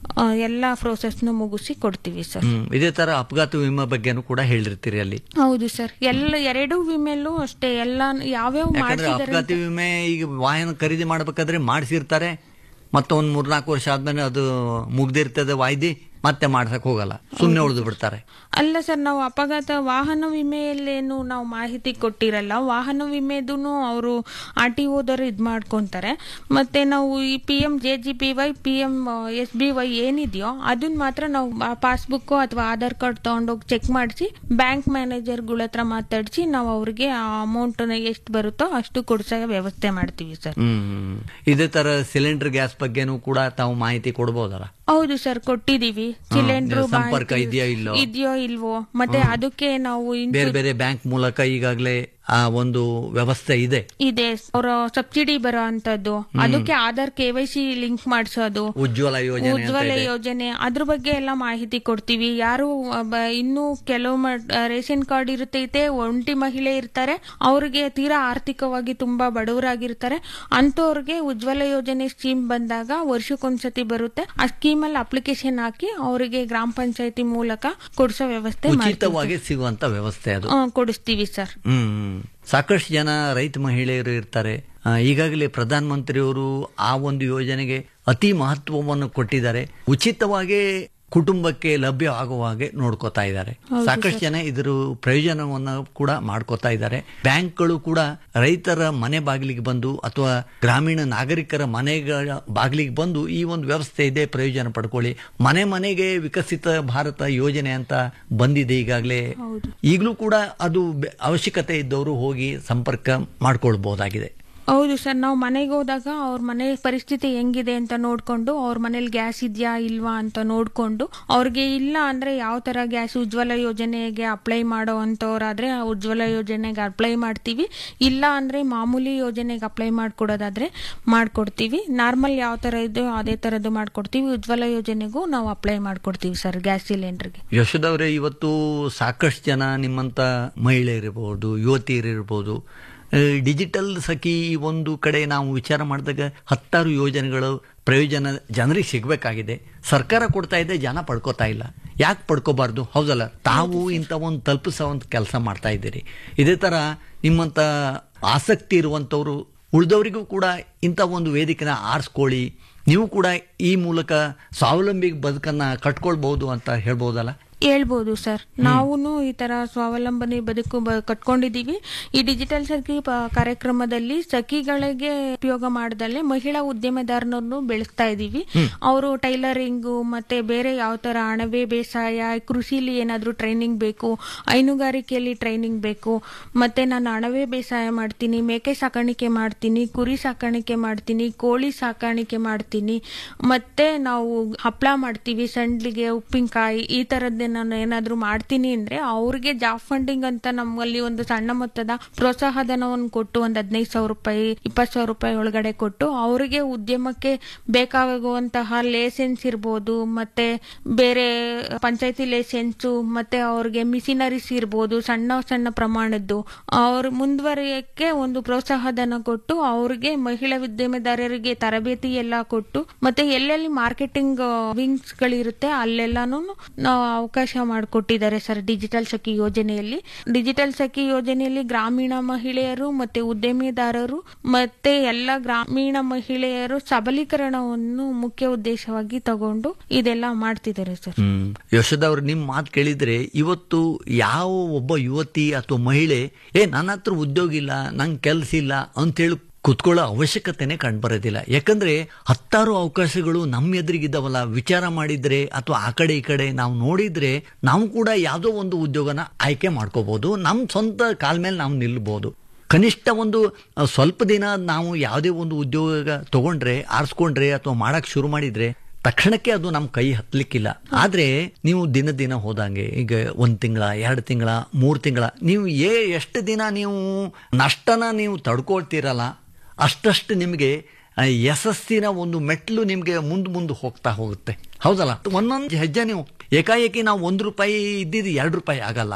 ಆ, ಎಲ್ಲ ಪ್ರೋಸೆಸ್ನು ಮುಗಿಸಿ ಕೊಡ್ತೀವಿ ಸರ್ ಹ್ಮ್ ಇದೇ ತರ ಅಪಘಾತ ವಿಮೆ ಬಗ್ಗೆನೂ ಕೂಡ ಹೇಳಿರ್ತೀರಿ ಅಲ್ಲಿ ಹೌದು ಸರ್ ಎಲ್ಲ ಎರಡು ವಿಮೆಲ್ಲೂ ಅಷ್ಟೇ ಎಲ್ಲ ಯಾವ್ಯಾವ ಯಾಕಂದ್ರೆ ಮಾಡಿಸಿದಾರೆ ಅಪಘಾತ ವಿಮೆ ಈಗ ವಾಹನ ಖರೀದಿ ಮಾಡ್ಬೇಕಾದ್ರೆ ಮಾಡಿಸಿರ್ತಾರೆ ಮತ್ತೆ ಒಂದ್ ಮೂರ್ನಾಲ್ಕು ವರ್ಷ ಆದ್ಮೇಲೆ ಅದು ಮುಗ್ದಿರ್ತದೆ ವಾಯ್ದಿ ಮತ್ತೆ ಮಾಡ್ಸಕ್ ಹೋಗಲ್ಲ ಸುಮ್ನೆ ಉಳಿದು ಬಿಡ್ತಾರೆ ಅಲ್ಲ ಸರ್ ನಾವು ಅಪಘಾತ ವಾಹನ ವಿಮೆಯಲ್ಲೇನು ನಾವು ಮಾಹಿತಿ ಕೊಟ್ಟಿರಲ್ಲ ವಾಹನ ವಿಮೆದೂ ಅವರು ಆರ್ ಟಿ ಓದವರು ಇದು ಮಾಡ್ಕೊಂತಾರೆ ಮತ್ತೆ ನಾವು ಈ P M J G P Y P M S B Y ಏನಿದೆಯೋ ಅದನ್ನ ಮಾತ್ರ ನಾವು ಪಾಸ್ಬುಕ್ ಅಥವಾ ಆಧಾರ್ ಕಾರ್ಡ್ ತಗೊಂಡೋಗಿ ಚೆಕ್ ಮಾಡಿಸಿ ಬ್ಯಾಂಕ್ ಮ್ಯಾನೇಜರ್ಗಳ ಹತ್ರ ಮಾತಾಡಿಸಿ ನಾವು ಅವ್ರಿಗೆ ಆ ಅಮೌಂಟ್ ಎಷ್ಟು ಬರುತ್ತೋ ಅಷ್ಟು ಕೊಡ್ಸೋ ವ್ಯವಸ್ಥೆ ಮಾಡ್ತೀವಿ ಸರ್ ಹ್ಮ್ ಇದೇ ತರ ಸಿಲಿಂಡರ್ ಗ್ಯಾಸ್ ಬಗ್ಗೆನೂ ಕೂಡ ತಾವು ಮಾಹಿತಿ ಕೊಡ್ಬೋದಲ್ಲ ಹೌದು ಸರ್ ಕೊಟ್ಟಿದೀವಿ ಸಿಲಿಂಡರ್ ಸಂಪರ್ಕ ಇದೆಯೋ ಇಲ್ಲೋ? ಇದೆಯೋ ಇಲ್ವೋ ಮತ್ತೆ ಅದಕ್ಕೆ ನಾವು ಇನ್ಸೂರ್- ಬೇರೆ ಬೇರೆ ಬ್ಯಾಂಕ್ ಮೂಲಕ ಈಗಾಗಲೇ ಆ ಒಂದು ವ್ಯವಸ್ಥೆ ಇದೆ ಇದೆ ಅವರ ಸಬ್ಸಿಡಿ ಬರೋ ಅಂತದ್ದು ಅದಕ್ಕೆ Aadhaar K Y C link ಮಾಡಿಸೋದು ಉಜ್ವಲ ಯೋಜನೆ ಅಂತ ಉಜ್ವಲ ಇದೆ. ಯೋಜನೆ ಅದ್ರ ಬಗ್ಗೆ ಎಲ್ಲ ಮಾಹಿತಿ ಕೊಡ್ತೀವಿ ಯಾರು ಅ, ಬ- ಇನ್ನೂ ಕೆಲವು ಮ- ರೇಷನ್ ಕಾರ್ಡ್ ಇರುತ್ತೈತೆ ಒಂಟಿ ಮಹಿಳೆ ಇರ್ತಾರೆ ಅವ್ರಿಗೆ ತೀರಾ ಆರ್ಥಿಕವಾಗಿ ತುಂಬಾ ಬಡವರಾಗಿರ್ತಾರೆ ಅಂತವ್ರಿಗೆ ಉಜ್ವಲ ಯೋಜನೆ ಸ್ಕೀಮ್ ಬಂದಾಗ ವರ್ಷಕ್ಕೊಂದ್ಸತಿ ಬರುತ್ತೆ ಆ ಸ್ಕೀಮ್ ಅಲ್ಲಿ ಅಪ್ಲಿಕೇಶನ್ ಹಾಕಿ ಅವರಿಗೆ ಗ್ರಾಮ ಪಂಚಾಯತಿ ಮೂಲಕ ಕೊಡಿಸೋ ವ್ಯವಸ್ಥೆ ಮಾಡ್ತೀವಿ ಉಚಿತವಾಗಿ ಸಿಗುವಂತ ವ್ಯವಸ್ಥೆ ಅದು ಆ, ಕೊಡಿಸ್ತೀವಿ ಸರ್ ಹ್ಮ್ ಸಾಕಷ್ಟು ಜನ ರೈತ ಮಹಿಳೆಯರು ಇರ್ತಾರೆ ಆ, ಈಗಾಗಲೇ ಪ್ರಧಾನ ಮಂತ್ರಿಯವರು ಆ ಒಂದು ಯೋಜನೆಗೆ ಅತಿ ಮಹತ್ವವನ್ನು ಕೊಟ್ಟಿದ್ದಾರೆ ಉಚಿತವಾಗಿ ಕುಟುಂಬಕ್ಕೆ ಲಭ್ಯ ಆಗುವ ಹಾಗೆ ನೋಡ್ಕೋತಾ ಇದ್ದಾರೆ ಸಾಕಷ್ಟು ಜನ ಇದರ ಪ್ರಯೋಜನವನ್ನು ಕೂಡ ಮಾಡ್ಕೋತಾ ಇದ್ದಾರೆ ಬ್ಯಾಂಕ್ಗಳು ಕೂಡ ರೈತರ ಮನೆ ಬಾಗಿಲಿಗೆ ಬಂದು ಅಥವಾ ಗ್ರಾಮೀಣ ನಾಗರಿಕರ ಮನೆಗಳ ಬಾಗಿಲಿಗೆ ಬಂದು ಈ ಒಂದು ವ್ಯವಸ್ಥೆ ಇದೆ ಪ್ರಯೋಜನ ಪಡ್ಕೊಳ್ಳಿ ಮನೆ ಮನೆಗೆ ವಿಕಸಿತ ಭಾರತ ಯೋಜನೆ ಅಂತ ಬಂದಿದೆ ಈಗಾಗಲೇ ಈಗಲೂ ಕೂಡ ಅದು ಬೆ- ಅವಶ್ಯಕತೆ ಇದ್ದವರು ಹೋಗಿ ಸಂಪರ್ಕ ಮಾಡ್ಕೊಳ್ಬಹುದಾಗಿದೆ ಹೌದು ಸರ್ ನಾವು ಮನೆಗೆ ಹೋದಾಗ ಅವ್ರ ಮನೆ ಪರಿಸ್ಥಿತಿ ಹೆಂಗಿದೆ ಅಂತ ನೋಡ್ಕೊಂಡು ಅವ್ರ ಮನೇಲಿ ಗ್ಯಾಸ್ ಇದೆಯಾ ಇಲ್ವಾ ಅಂತ ನೋಡ್ಕೊಂಡು ಅವ್ರಿಗೆ ಇಲ್ಲ ಅಂದ್ರೆ ಯಾವ ತರ ಗ್ಯಾಸ್ ಉಜ್ವಲ ಯೋಜನೆಗೆ ಅಪ್ಲೈ ಮಾಡೋ ಅಂಥವ್ರಾದ್ರೆ ಆ ಉಜ್ವಲ ಯೋಜನೆಗೆ ಅಪ್ಲೈ ಮಾಡ್ತೀವಿ ಇಲ್ಲ ಅಂದ್ರೆ ಮಾಮೂಲಿ ಯೋಜನೆಗೆ ಅಪ್ಲೈ ಮಾಡ್ಕೊಡೋದಾದ್ರೆ ಮಾಡ್ಕೊಡ್ತೀವಿ ನಾರ್ಮಲ್ ಯಾವ ತರ ಇದೆಯೋ ಅದೇ ತರದ್ದು ಮಾಡ್ಕೊಡ್ತೀವಿ ಉಜ್ವಲ ಯೋಜನೆಗೂ ನಾವು ಅಪ್ಲೈ ಮಾಡ್ಕೊಡ್ತೀವಿ ಸರ್ ಗ್ಯಾಸ್ ಸಿಲಿಂಡರ್ಗೆ ಯಶೋದವ್ರೆ ಇವತ್ತು ಸಾಕಷ್ಟು ಜನ ನಿಮ್ಮಂತ ಮಹಿಳೆಯರಿರ್ಬೋದು ಯುವತಿಯರಿರ್ಬೋದು ಆ, ಡಿಜಿಟಲ್ ಸಖಿ ಒಂದು ಕಡೆ ನಾವು ವಿಚಾರ ಮಾಡಿದಾಗ ಹತ್ತಾರು ಯೋಜನೆಗಳು ಪ್ರಯೋಜನ ಜನರಿಗೆ ಸಿಗಬೇಕಾಗಿದೆ ಸರ್ಕಾರ ಕೊಡ್ತಾ ಇದೆ ಜನ ಪಡ್ಕೋತಾ ಇಲ್ಲ ಯಾಕೆ ಪಡ್ಕೋಬಾರ್ದು ಹೌದಲ್ಲ ತಾವು ಇಂಥ ಒಂದು ತಲುಪಿಸೋ ಒಂದು ಕೆಲಸ ಮಾಡ್ತಾ ಇದ್ದೀರಿ ಇದೇ ಥರ ನಿಮ್ಮಂಥ ಆಸಕ್ತಿ ಇರುವಂಥವ್ರು ಉಳಿದವರಿಗೂ ಕೂಡ ಇಂಥ ಒಂದು ವೇದಿಕೆನ ಆರಿಸ್ಕೊಳ್ಳಿ ನೀವು ಕೂಡ ಈ ಮೂಲಕ ಸ್ವಾವಲಂಬಿ ಬದುಕನ್ನು ಕಟ್ಕೊಳ್ಬಹುದು ಅಂತ ಹೇಳ್ಬೋದಲ್ಲ ಹೇಳ್ಬೋದು ಸರ್ ನಾವು ಈ ತರ ಸ್ವಾವಲಂಬನೆ ಬದುಕು ಬ- ಕಟ್ಕೊಂಡಿದೀವಿ ಈ ಡಿಜಿಟಲ್ ಸಖಿ ಪ- ಕಾರ್ಯಕ್ರಮದಲ್ಲಿ ಸಖಿಗಳಿಗೆ ಉಪಯೋಗ ಮಾಡದಲ್ಲೇ ಮಹಿಳಾ ಉದ್ಯಮೆದಾರನನ್ನು ಬೆಳೆಸ್ತಾ ಇದೀವಿ ಅವರು ಟೈಲರಿಂಗು ಮತ್ತೆ ಬೇರೆ ಯಾವ ತರ ಅಣಬೆ ಬೇಸಾಯ ಕೃಷಿಲಿ ಏನಾದ್ರೂ ಟ್ರೈನಿಂಗ್ ಬೇಕು ಹೈನುಗಾರಿಕೆಯಲ್ಲಿ ಟ್ರೈನಿಂಗ್ ಬೇಕು ಮತ್ತೆ ನಾನು ಅಣಬೆ ಬೇಸಾಯ ಮಾಡ್ತೀನಿ ಮೇಕೆ ಸಾಕಾಣಿಕೆ ಮಾಡ್ತೀನಿ ಕುರಿ ಸಾಕಾಣಿಕೆ ಮಾಡ್ತೀನಿ ಕೋಳಿ ಸಾಕಾಣಿಕೆ ಮಾಡ್ತೀನಿ ಮತ್ತೆ ನಾವು ಹಪ್ಪಳ ಮಾಡ್ತೀವಿ ಸಂಡ್ಲಿಗೆ ಉಪ್ಪಿನಕಾಯಿ ಈ ತರದ್ದೇ ನಾನು ಏನಾದ್ರೂ ಮಾಡ್ತೀನಿ ಅಂದ್ರೆ ಅವ್ರಿಗೆ ಜಾಬ್ ಫಂಡಿಂಗ್ ಅಂತ ನಮ್ಮಲ್ಲಿ ಒಂದು ಸಣ್ಣ ಮೊತ್ತದ ಪ್ರೋತ್ಸಾಹ ಧನವನ್ನು ಕೊಟ್ಟು ಒಂದು ಹದಿನೈದು ಸಾವಿರ ರೂಪಾಯಿ ಇಪ್ಪತ್ತು ಸಾವಿರ ರೂಪಾಯಿ ಒಳಗಡೆ ಕೊಟ್ಟು ಅವರಿಗೆ ಉದ್ಯಮಕ್ಕೆ ಬೇಕಾಗುವಂತಹ ಲೇಸೆನ್ಸ್ ಇರ್ಬೋದು ಮತ್ತೆ ಬೇರೆ ಪಂಚಾಯತಿ ಲೇಸೆನ್ಸು ಮತ್ತೆ ಅವ್ರಿಗೆ ಮಿಷಿನರೀಸ್ ಇರ್ಬೋದು ಸಣ್ಣ ಸಣ್ಣ ಪ್ರಮಾಣದ್ದು ಅವ್ರು ಮುಂದುವರಿಯಕ್ಕೆ ಒಂದು ಪ್ರೋತ್ಸಾಹ ಧನ ಕೊಟ್ಟು ಅವ್ರಿಗೆ ಮಹಿಳಾ ಉದ್ಯಮೆದಾರರಿಗೆ ತರಬೇತಿ ಎಲ್ಲ ಕೊಟ್ಟು ಮತ್ತೆ ಎಲ್ಲೆಲ್ಲಿ ಮಾರ್ಕೆಟಿಂಗ್ ವಿಂಗ್ಸ್ ಗಳಿರುತ್ತೆ ಅಲ್ಲೆಲ್ಲಾನು ನಾವು ಅವಕಾಶ ಮಾಡಿಕೊಟ್ಟಿದ್ದಾರೆ ಸರ್ ಡಿಜಿಟಲ್ ಸಖಿ ಯೋಜನೆಯಲ್ಲಿ ಡಿಜಿಟಲ್ ಸಖಿ ಯೋಜನೆಯಲ್ಲಿ ಗ್ರಾಮೀಣ ಮಹಿಳೆಯರು ಮತ್ತೆ ಉದ್ಯಮಿದಾರರು ಮತ್ತೆ ಎಲ್ಲ ಗ್ರಾಮೀಣ ಮಹಿಳೆಯರು ಸಬಲೀಕರಣವನ್ನು ಮುಖ್ಯ ಉದ್ದೇಶವಾಗಿ ತಗೊಂಡು ಇದೆಲ್ಲ ಮಾಡ್ತಿದ್ದಾರೆ ಸರ್ ಹ್ಮ್ ಯಶೋದವ್ರು ನಿಮ್ ಮಾತು ಕೇಳಿದ್ರೆ ಇವತ್ತು ಯಾವ ಒಬ್ಬ ಯುವತಿ ಅಥವಾ ಮಹಿಳೆ ಏ ನನ್ನ ಹತ್ರ ಉದ್ಯೋಗ ಇಲ್ಲ ನಂಗೆ ಕೆಲಸ ಇಲ್ಲ ಅಂತೇಳಿ ಕುತ್ಕೊಳ್ಳೋ ಅವಶ್ಯಕತೆನೆ ಕಂಡುಬರೋದಿಲ್ಲ ಯಾಕಂದ್ರೆ ಹತ್ತಾರು ಅವಕಾಶಗಳು ನಮ್ಮ ಎದುರಿಗಿದ್ದಾವಲ್ಲ ವಿಚಾರ ಮಾಡಿದ್ರೆ ಅಥವಾ ಆ ಕಡೆ ಈ ಕಡೆ ನಾವು ನೋಡಿದ್ರೆ ನಾವು ಕೂಡ ಯಾವುದೋ ಒಂದು ಉದ್ಯೋಗನ ಆಯ್ಕೆ ಮಾಡ್ಕೋಬಹುದು ನಮ್ಮ ಸ್ವಂತ ಕಾಲ ಮೇಲೆ ನಾವು ನಿಲ್ಬಹುದು ಕನಿಷ್ಠ ಒಂದು ಅ, ಸ್ವಲ್ಪ ದಿನ ನಾವು ಯಾವುದೇ ಒಂದು ಉದ್ಯೋಗ ತಗೊಂಡ್ರೆ ಆರಿಸ್ಕೊಂಡ್ರೆ ಅಥವಾ ಮಾಡಕ್ ಶುರು ಮಾಡಿದ್ರೆ ತಕ್ಷಣಕ್ಕೆ ಅದು ನಮ್ಮ ಕೈ ಹತ್ತಲಿಕ್ಕಿಲ್ಲ ಆದ್ರೆ ನೀವು ದಿನ ದಿನ ಹೋದಂಗೆ ಈಗ ಒಂದ್ ತಿಂಗಳ ಎರಡು ತಿಂಗಳ ಮೂರು ತಿಂಗಳ ನೀವು ಏ ಎಷ್ಟು ದಿನ ನೀವು ನಷ್ಟನ ನೀವು ತಡ್ಕೊಳ್ತೀರಲ್ಲ ಅಷ್ಟಷ್ಟು ನಿಮಗೆ ಆ, ಯಶಸ್ಸಿನ ಒಂದು ಮೆಟ್ಲು ನಿಮಗೆ ಮುಂದೆ ಮುಂದೆ ಹೋಗ್ತಾ ಹೋಗುತ್ತೆ ಹೌದಲ್ಲ ಒಂದೊಂದು ಹೆಜ್ಜೆ ನೀವು ಏಕಾಏಕಿ ನಾವು ಒಂದು ರೂಪಾಯಿ ಇದ್ದಿದ್ದು ಎರಡು ರೂಪಾಯಿ ಆಗಲ್ಲ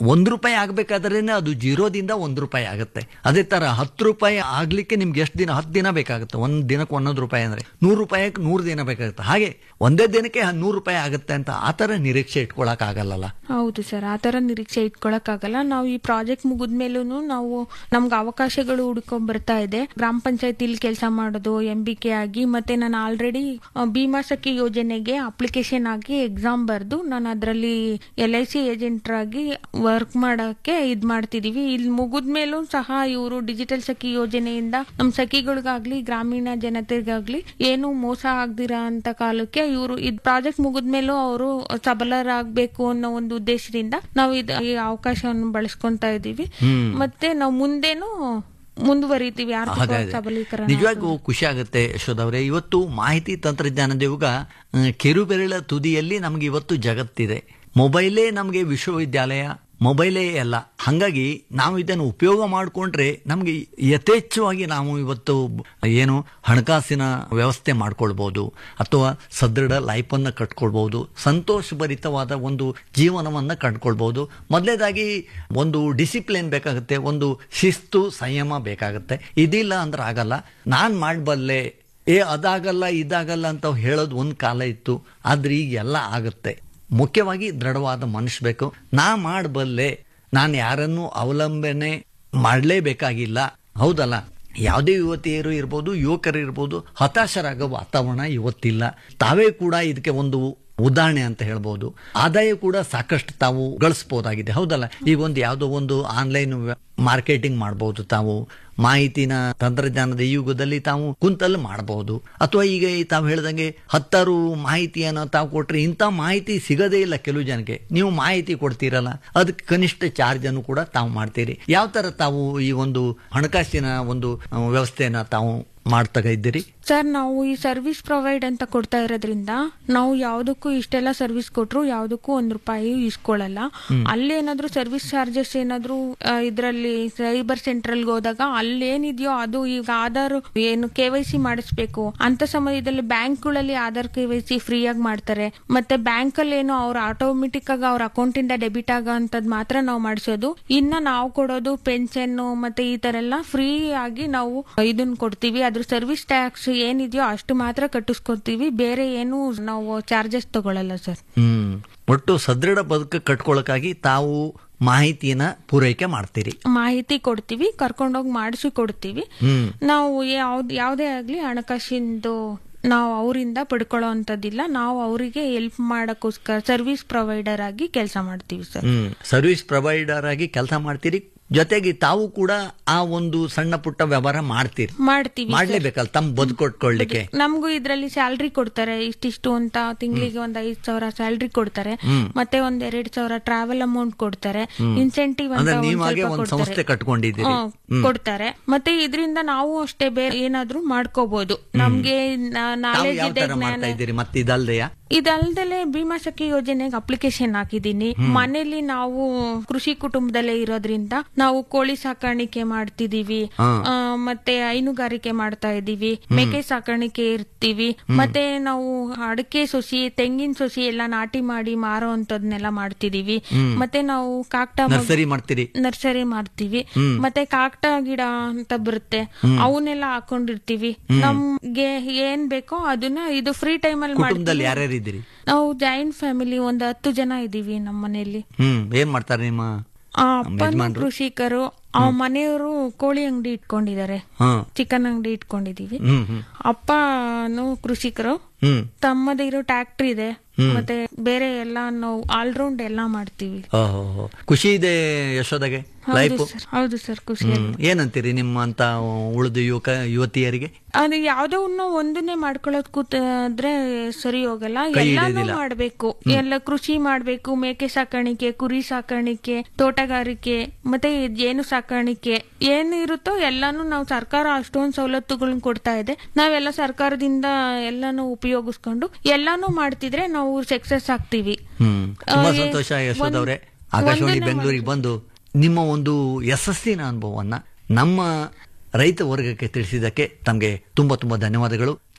ಒಂದ್ ರೂಪಾಯಿ ಆಗ್ಬೇಕಾದ್ರೇನೆ ಅದು ಜೀರೋದಿಂದ ಒಂದ್ ರೂಪಾಯಿ ಆಗುತ್ತೆ ಅದೇ ತರ ಹತ್ತು ರೂಪಾಯಿ ಆಗ್ಲಿಕ್ಕೆ ನಿಮ್ಗೆ ಎಷ್ಟು ದಿನ ಹತ್ತು ದಿನ ಬೇಕಾಗುತ್ತೆ ಒಂದ್ ದಿನಕ್ಕೆ ಒಂದೊಂದು ರೂಪಾಯಿ ಅಂದ್ರೆ ನೂರು ರೂಪಾಯಿಗೆ ನೂರು ದಿನ ಬೇಕಾಗುತ್ತೆ ಹಾಗೆ ಒಂದೇ ದಿನಕ್ಕೆ ನೂರು ರೂಪಾಯಿ ಆಗುತ್ತೆ ಅಂತ ಆ ತರ ನಿರೀಕ್ಷೆ ಇಟ್ಕೊಳಕ್ ಆಗಲ್ಲಲ್ಲ ಹೌದು ಸರ್ ಆ ಥರ ನಿರೀಕ್ಷೆ ಇಟ್ಕೊಳಕ್ಕಾಗಲ್ಲ ನಾವು ಈ ಪ್ರಾಜೆಕ್ಟ್ ಮುಗಿದ್ಮೇಲೂ ನಾವು ನಮ್ಗೆ ಅವಕಾಶಗಳು ಹುಡ್ಕೊಂಡ್ ಬರ್ತಾ ಇದೆ ಗ್ರಾಮ ಪಂಚಾಯತಿಲಿ ಕೆಲಸ ಮಾಡೋದು ಎಂ ಬಿ ಕೆ ಆಗಿ ಮತ್ತೆ ನಾನು ಆಲ್ರೆಡಿ ಭೀಮಾ ಸಖಿ ಯೋಜನೆಗೆ ಅಪ್ಲಿಕೇಶನ್ ಆಗಿ ಎಕ್ಸಾಮ್ ಬರೆದು ನಾನು ಅದರಲ್ಲಿ ಎಲ್ ಐ ಸಿ ಏಜೆಂಟ್ ಆಗಿ ವರ್ಕ್ ಮಾಡಕ್ಕೆ ಇದ್ ಮಾಡ್ತಿದೀವಿ ಇಲ್ಲಿ ಮುಗಿದ್ಮೇಲೂ ಸಹ ಇವರು ಡಿಜಿಟಲ್ ಸಖಿ ಯೋಜನೆಯಿಂದ ನಮ್ಮ ಸಖಿಗಳಿಗಾಗ್ಲಿ ಗ್ರಾಮೀಣ ಜನತೆಗಾಗ್ಲಿ ಏನು ಮೋಸ ಆಗ್ದಿರ ಅಂತ ಕಾಲಕ್ಕೆ ಇವರು ಇದ್ ಪ್ರಾಜೆಕ್ಟ್ ಮುಗಿದ್ಮೇಲೂ ಅವರು ಸಬಲರಾಗಬೇಕು ಅನ್ನೋ ಒಂದು ಉದ್ದೇಶದಿಂದ ನಾವು ಇದು ಈ ಅವಕಾಶವನ್ನು ಬಳಸ್ಕೊಂತಾ ಇದೀವಿ ಮತ್ತೆ ನಾವು ಮುಂದೇನು ಮುಂದುವರಿತೀವಿ ಆರ್ಥಿಕ ಹಾಗಾದ್ರೆ ಸಬಲೀಕರಣ ನಿಜವಾಗೂ ಖುಷಿ ಆಗುತ್ತೆ ಯಶೋದ್ ಅವರೇ ಇವತ್ತು ಮಾಹಿತಿ ತಂತ್ರಜ್ಞಾನದ ಯುಗ ಆ, ಕಿರುಬೆರಳ ತುದಿಯಲ್ಲಿ ನಮ್ಗೆ ಇವತ್ತು ಜಗತ್ತಿದೆ ಮೊಬೈಲೇ ನಮಗೆ ವಿಶ್ವವಿದ್ಯಾಲಯ ಮೊಬೈಲೇ ಅಲ್ಲ ಹಾಗಾಗಿ ನಾವು ಇದನ್ನು ಉಪಯೋಗ ಮಾಡಿಕೊಂಡ್ರೆ ನಮಗೆ ಯಥೇಚ್ಛವಾಗಿ ನಾವು ಇವತ್ತು ಏನು ಹಣಕಾಸಿನ ವ್ಯವಸ್ಥೆ ಮಾಡ್ಕೊಳ್ಬಹುದು ಅಥವಾ ಸದೃಢ ಲೈಫನ್ನು ಕಟ್ಕೊಳ್ಬಹುದು ಸಂತೋಷಭರಿತವಾದ ಒಂದು ಜೀವನವನ್ನು ಕಂಡುಕೊಳ್ಬಹುದು ಮೊದಲೇದಾಗಿ ಒಂದು ಡಿಸಿಪ್ಲಿನ್ ಬೇಕಾಗುತ್ತೆ ಒಂದು ಶಿಸ್ತು ಸಂಯಮ ಬೇಕಾಗುತ್ತೆ ಇದಿಲ್ಲ ಅಂದ್ರೆ ಆಗಲ್ಲ ನಾನು ಮಾಡಬಲ್ಲೆ ಏ ಅದಾಗಲ್ಲ ಇದಾಗಲ್ಲ ಅಂತ ಹೇಳೋದು ಒಂದು ಕಾಲ ಇತ್ತು ಆದ್ರೆ ಈಗ ಎಲ್ಲ ಆಗುತ್ತೆ ಮುಖ್ಯವಾಗಿ ದೃಢವಾದ ಮನುಷ್ಯ ಬೇಕು ನಾ ಮಾಡಬಲ್ಲೆ ನಾನು ಯಾರನ್ನು ಅವಲಂಬನೆ ಮಾಡಲೇಬೇಕಾಗಿಲ್ಲ ಹೌದಲ್ಲ ಯಾವುದೇ ಯುವತಿಯರು ಇರ್ಬೋದು ಯುವಕರು ಇರ್ಬೋದು ಹತಾಶರಾಗೋ ವಾತಾವರಣ ಇವತ್ತಿಲ್ಲ ತಾವೇ ಕೂಡ ಇದಕ್ಕೆ ಒಂದು ಉದಾಹರಣೆ ಅಂತ ಹೇಳ್ಬೋದು ಆದಾಯ ಕೂಡ ಸಾಕಷ್ಟು ತಾವು ಗಳಿಸ್ಬೋದಾಗಿದೆ ಹೌದಲ್ಲ ಈಗ ಒಂದು ಯಾವುದೋ ಒಂದು ಆನ್ಲೈನ್ ಮಾರ್ಕೆಟಿಂಗ್ ಮಾಡಬಹುದು ತಾವು ಮಾಹಿತಿನ ತಂತ್ರಜ್ಞಾನದ ಈ ಯುಗದಲ್ಲಿ ತಾವು ಕುಂತಲ್ಲಿ ಮಾಡಬಹುದು ಅಥವಾ ಈಗ ಈ ತಾವು ಹೇಳ್ದಂಗೆ ಹತ್ತಾರು ಮಾಹಿತಿಯನ್ನು ತಾವು ಕೊಟ್ರೆ ಇಂಥ ಮಾಹಿತಿ ಸಿಗದೇ ಇಲ್ಲ ಕೆಲವು ಜನಕ್ಕೆ ನೀವು ಮಾಹಿತಿ ಕೊಡ್ತೀರಲ್ಲ ಅದಕ್ಕೆ ಕನಿಷ್ಠ ಚಾರ್ಜ್ ಅನ್ನು ಕೂಡ ತಾವು ಮಾಡ್ತೀರಿ ಯಾವ ತರ ತಾವು ಈ ಒಂದು ಹಣಕಾಸಿನ ಒಂದು ಆ, ವ್ಯವಸ್ಥೆಯನ್ನ ತಾವು ಮಾಡ್ತಾ ಇದ್ದೀರಿ ಸರ್ ನಾವು ಈ ಸರ್ವಿಸ್ ಪ್ರೊವೈಡ್ ಅಂತ ಕೊಡ್ತಾ ಇರೋದ್ರಿಂದ ನಾವು ಯಾವ್ದಕ್ಕೂ ಇಷ್ಟೆಲ್ಲ ಸರ್ವಿಸ್ ಕೊಟ್ರು ಯಾವ್ದಕ್ಕೂ ಒಂದ್ ರೂಪಾಯಿ ಇಸ್ಕೊಳ್ಳಲ್ಲ ಅಲ್ಲಿ ಏನಾದ್ರು ಸರ್ವಿಸ್ ಚಾರ್ಜಸ್ ಏನಾದ್ರು ಇದರಲ್ಲಿ ಸೈಬರ್ ಸೆಂಟ್ರಲ್ಗೆ ಹೋದಾಗ ಅಲ್ಲೇನಿದೆಯೋ ಅದು ಈಗ ಆಧಾರ್ ಏನು ಕೆ ವೈ ಸಿ ಮಾಡಿಸ್ಬೇಕು ಅಂತ ಸಮಯದಲ್ಲಿ ಬ್ಯಾಂಕ್ಗಳಲ್ಲಿ Aadhaar K Y C free ಆಗಿ ಮಾಡ್ತಾರೆ ಮತ್ತೆ ಬ್ಯಾಂಕ್ ಅಲ್ಲಿ ಏನೋ ಅವ್ರ ಆಟೋಮೆಟಿಕ್ ಆಗಿ ಅವ್ರ ಅಕೌಂಟ್ ಇಂದ ಡೆಬಿಟ್ ಆಗೋ ಅಂತದ್ ಮಾತ್ರ ನಾವು ಮಾಡಿಸೋದು ಇನ್ನ ನಾವು ಕೊಡೋದು ಪೆನ್ಷನ್ ಮತ್ತೆ ಈ ತರ ಎಲ್ಲ ಫ್ರೀ ಆಗಿ ನಾವು ಇದನ್ನ ಕೊಡ್ತೀವಿ ಅದ್ರ ಸರ್ವಿಸ್ ಟ್ಯಾಕ್ಸ್ ಏನಿದೆಯೋ ಅಷ್ಟು ಮಾತ್ರ ಕಟ್ಟಿಸ್ಕೊತೀವಿ ಬೇರೆ ಏನು ನಾವು ಚಾರ್ಜಸ್ ತಗೊಳಲ್ಲ ಸರ್ ಹ್ಮ್ ಒಟ್ಟು ಸದೃಢ ಬದುಕು ಕಟ್ಕೊಳ್ಳೋಕ್ಕಾಗಿ ತಾವು ಮಾಹಿತಿಯನ್ನ ಪೂರೈಕೆ ಮಾಡ್ತೀರಿ ಮಾಹಿತಿ ಕೊಡ್ತೀವಿ ಕರ್ಕೊಂಡೋಗಿ ಮಾಡಿಸಿ ಕೊಡ್ತೀವಿ ಹ್ಮ್ ನಾವು ಯಾವ್ದ್ ಯಾವ್ದೇ ಆಗ್ಲಿ ಹಣಕಾಸಿಂದು ನಾವು ಅವರಿಂದ ಪಡ್ಕೊಳ್ಳೋ ಅಂತದಿಲ್ಲ ನಾವು ಅವರಿಗೆ ಹೆಲ್ಪ್ ಮಾಡಕ್ಕೋಸ್ಕರ ಸರ್ವಿಸ್ ಪ್ರೊವೈಡರ್ ಆಗಿ ಕೆಲಸ ಮಾಡ್ತೀವಿ ಸರ್ ಹ್ಮ್ ಸರ್ವಿಸ್ ಪ್ರೊವೈಡರ್ ಆಗಿ ಕೆಲಸ ಮಾಡ್ತೀರಿ ಜೊತೆಗೆ ತಾವು ಕೂಡ ಆ ಒಂದು ಸಣ್ಣ ಪುಟ್ಟ ವ್ಯವಹಾರ ಮಾಡ್ತೀರಿ ಮಾಡ್ತೀವಿ ಸರ್. ಮಾಡ್ಲೇಬೇಕಲ್ಲ ತಮ್ಮ ಬದುಕೊಟ್ಕೊಳ್ಳಿಕ್ಕೆ ನಮಗೂ ಇದ್ರಲ್ಲಿ ಸ್ಯಾಲ್ರಿ ಕೊಡ್ತಾರೆ ಇಷ್ಟಿಷ್ಟು ಅಂತ ತಿಂಗಳಿಗೆ ಒಂದ್ ಐದ್ ಸಾವಿರ ಸ್ಯಾಲ್ರಿ ಕೊಡ್ತಾರೆ ಮತ್ತೆ ಒಂದ್ ಎರಡ್ ಸಾವಿರ ಟ್ರಾವೆಲ್ ಅಮೌಂಟ್ ಕೊಡ್ತಾರೆ ಇನ್ಸೆಂಟಿವ್ ಅಂತ ಅಂದ್ರೆ ಒಂದ್ ನೀವಾಗೆ ಸ್ವಲ್ಪ ಒಂದು ಕೊಡ್ತಾರೆ. ಸಂಸ್ಥೆ ಕಟ್ಕೊಂಡಿದ್ದೀರಿ ಹ್ಮ್, ಕೊಡ್ತಾರೆ ಮತ್ತೆ ಇದರಿಂದ ನಾವು ಅಷ್ಟೇ ಬೇರೆ ಏನಾದ್ರೂ ಮಾಡ್ಕೋಬಹುದು ನಮ್ಗೆ ತಾವು ನಾಲೆಜ್ ಯಾವ ಇದೆ ತರ ಮಾಡ್ತಾ ಜ್ಞಾನ ಇದ್ದೀರಿ ಮತ್ತೆ ಇದಲ್ದೆಯಾ ಇದಲ್ದಲೆ ಭೀಮಾ ಸಖಿ ಯೋಜನೆಗೆ ಅಪ್ಲಿಕೇಶನ್ ಹಾಕಿದೀನಿ ಮನೇಲಿ ನಾವು ಕೃಷಿ ಕುಟುಂಬದಲ್ಲೇ ಇರೋದ್ರಿಂದ ನಾವು ಕೋಳಿ ಸಾಕಾಣಿಕೆ ಮಾಡ್ತಿದೀವಿ ಹಾ. ಆ, ಮತ್ತೆ ಹೈನುಗಾರಿಕೆ ಮಾಡ್ತಾ ಇದೀವಿ ಮೇಕೆ ಸಾಕಾಣಿಕೆ ಇರ್ತೀವಿ ಮತ್ತೆ ನಾವು ಅಡಿಕೆ ಸೊಸಿ ತೆಂಗಿನ ಸೊಸಿ ಎಲ್ಲ ನಾಟಿ ಮಾಡಿ ಮಾರೋ ಅಂತದ್ನೆಲ್ಲ ಮಾಡ್ತಿದೀವಿ ಮತ್ತೆ ನಾವು ಕಾಕ್ಟ ಮಗ್- ನರ್ಸರಿ ಮಾಡ್ತೀರಿ ನರ್ಸರಿ ಮಾಡ್ತೀವಿ ಮತ್ತೆ ಕಾಕ್ಟ ಗಿಡ ಅಂತ ಬರುತ್ತೆ ಅವನ್ನೆಲ್ಲ ಹಾಕೊಂಡಿರ್ತೀವಿ ನಮ್ಗೆ ಏನ್ ಬೇಕೋ ಅದನ್ನ ಇದು ಫ್ರೀ ಟೈಮ್ ಅಲ್ಲಿ ಕುಟುಂಬದಲ್ಲಿ ಮಾಡ್ತೀವಿ ಯಾರ್ಯಾರು ಇದ್ದೀರಿ ನಾವು ಜಾಯಿಂಟ್ ಫ್ಯಾಮಿಲಿ ಒಂದ್ ಹತ್ತು ಜನ ಇದೀವಿ ನಮ್ಮ ಮನೆಯಲ್ಲಿ ಹ್ಮ್ ಏನ್ ಮಾಡ್ತಾರೆ ನಿಮ್ಮ ಆ ಅಪ್ಪನ ಯಜಮಾನ್ರು? ಕೃಷಿಕರು ಆ ಮನೆಯವರು ಕೋಳಿ ಅಂಗಡಿ ಇಟ್ಕೊಂಡಿದ್ದಾರೆ ಹಾ ಚಿಕನ್ ಅಂಗಡಿ ಇಟ್ಕೊಂಡಿದೀವಿ ಹ್ಮ್ ಹ್ಮ್ ಅಪ್ಪನು ಕೃಷಿಕರು ಹ್ಮ್ ತಮ್ಮದೇ ಇರೋ ಟ್ಯಾಕ್ಟ್ರಿ ಇದೆ ಮತ್ತೆ ಬೇರೆ ಎಲ್ಲ ನಾವು ಆಲ್ರೌಂಡ್ ಎಲ್ಲ ಮಾಡ್ತೀವಿ ಓಹೋ ಖುಷಿ ಇದೆ ಯಶೋದಗೆ ಹೌದು ಲೈಫ್ ಸರ್ ಹೌದು ಸರ್ ಖುಷಿ ಹ್ಮ್ ಏನಂತೀರಿ ನಿಮ್ಮ ಅಂತ ಉಳಿದ ಯುವಕ ಯುವತಿಯರಿಗೆ ಅದು ಯಾವ್ದೋ ಒಂದು ಒಂದನ್ನೇ ಮಾಡ್ಕೊಳ್ಳೋದ್ ಕೂತಾದ್ರೆ ಸರಿ ಹೋಗಲ್ಲ ಕೈ ಎಲ್ಲಾನು ಹಿಡಿಯೋದಿಲ್ಲ. ಮಾಡ್ಬೇಕು ಎಲ್ಲ ಕೃಷಿ ಮಾಡ್ಬೇಕು ಮೇಕೆ ಸಾಕಾಣಿಕೆ ಕುರಿ ಸಾಕಾಣಿಕೆ ತೋಟಗಾರಿಕೆ ಮತ್ತೆ ಜೇನು ಸಾಕಾಣಿಕೆ ಏನು ಇರುತ್ತೋ ಎಲ್ಲಾನು ನಾವು ಸರ್ಕಾರ ಅಷ್ಟೊಂದು ಸವಲತ್ತುಗಳನ್ನ ಕೊಡ್ತಾ ಇದೆ ನಾವೆಲ್ಲ ಸರ್ಕಾರದಿಂದ ಎಲ್ಲಾನು ಉಪಯೋಗಿಸ್ಕೊಂಡು ಎಲ್ಲಾನು ಮಾಡ್ತಿದ್ರೆ ನಾವು ಸಕ್ಸಸ್ ಆಗ್ತೀವಿ ಹ್ಮ್ ತುಂಬಾ ಆ, ಏ- ಸಂತೋಷ ಯಶೋದ್ ಒಂದ್- ಅವರೇ ಆಕಾಶವಾಣಿ ಒಂದನ್ನೇ ಬೆಂಗಳೂರಿಗೆ ಬಂದು ನಿಮ್ಮ ಒಂದು ಯಶಸ್ಸಿನ ಅನುಭವವನ್ನ ನಮ್ಮ ರೈತ ವರ್ಗಕ್ಕೆ ತಿಳಿಸಿದ್ದಕ್ಕೆ ತಮಗೆ ತುಂಬಾ ತುಂಬಾ ಧನ್ಯವಾದಗಳು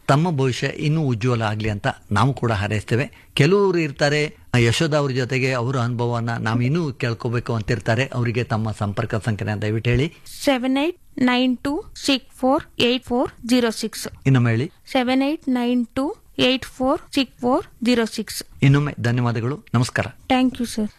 ತಮ್ಮ ಭವಿಷ್ಯ ಇನ್ನೂ ಉಜ್ವಲ ಆಗಲಿ ಅಂತ ನಾವು ಕೂಡ ಹಾರೈಸ್ತೇವೆ ಕೆಲವರು ಇರ್ತಾರೆ ಯಶೋಧ ಅವ್ರ ಜೊತೆಗೆ ಅವರ ಅನುಭವವನ್ನ ನಾವು ಇನ್ನೂ ಕೇಳ್ಕೋಬೇಕು ಅಂತಿರ್ತಾರೆ ಅವರಿಗೆ ತಮ್ಮ ಸಂಪರ್ಕ ಸಂಖ್ಯೆ ದಯವಿಟ್ಟು ಹೇಳಿ seven eight nine two six four eight four zero six ಇನ್ನೊಮ್ಮೆ ಹೇಳಿ seven eight nine two eight four six four zero six ಇನ್ನೊಮ್ಮೆ ಧನ್ಯವಾದಗಳು ನಮಸ್ಕಾರ ಥ್ಯಾಂಕ್ ಯು ಸರ್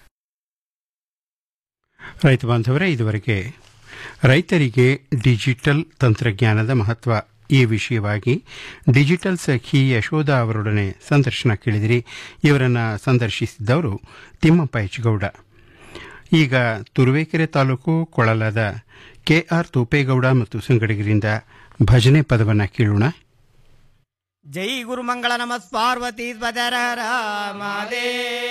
ರೈತ ಬಾಂಧವರೇ ಇದುವರೆಗೆ ರೈತರಿಗೆ ಡಿಜಿಟಲ್ ತಂತ್ರಜ್ಞಾನದ ಮಹತ್ವ ಈ ವಿಷಯವಾಗಿ ಡಿಜಿಟಲ್ ಸಖಿ ಯಶೋಧ ಅವರೊಡನೆ ಸಂದರ್ಶನ ಕೇಳಿದಿರಿ ಇವರನ್ನು ಸಂದರ್ಶಿಸಿದ್ದವರು ತಿಮ್ಮಪ್ಪ ಹೆಚ್ಗೌಡ ಈಗ ತುರುವೇಕೆರೆ ತಾಲೂಕು ಕೊಳಲದ ಕೆಆರ್ ತೋಪೇಗೌಡ ಮತ್ತು ಸಂಗಡಿಗರಿಂದ ಭಜನೆ ಪದವನ್ನು ಕೇಳೋಣ ಜೈ ಗುರುಮಂಗಳ ನಮಸ್ ಪಾರ್ವತಿ ಪದರ ರಾಮದೇ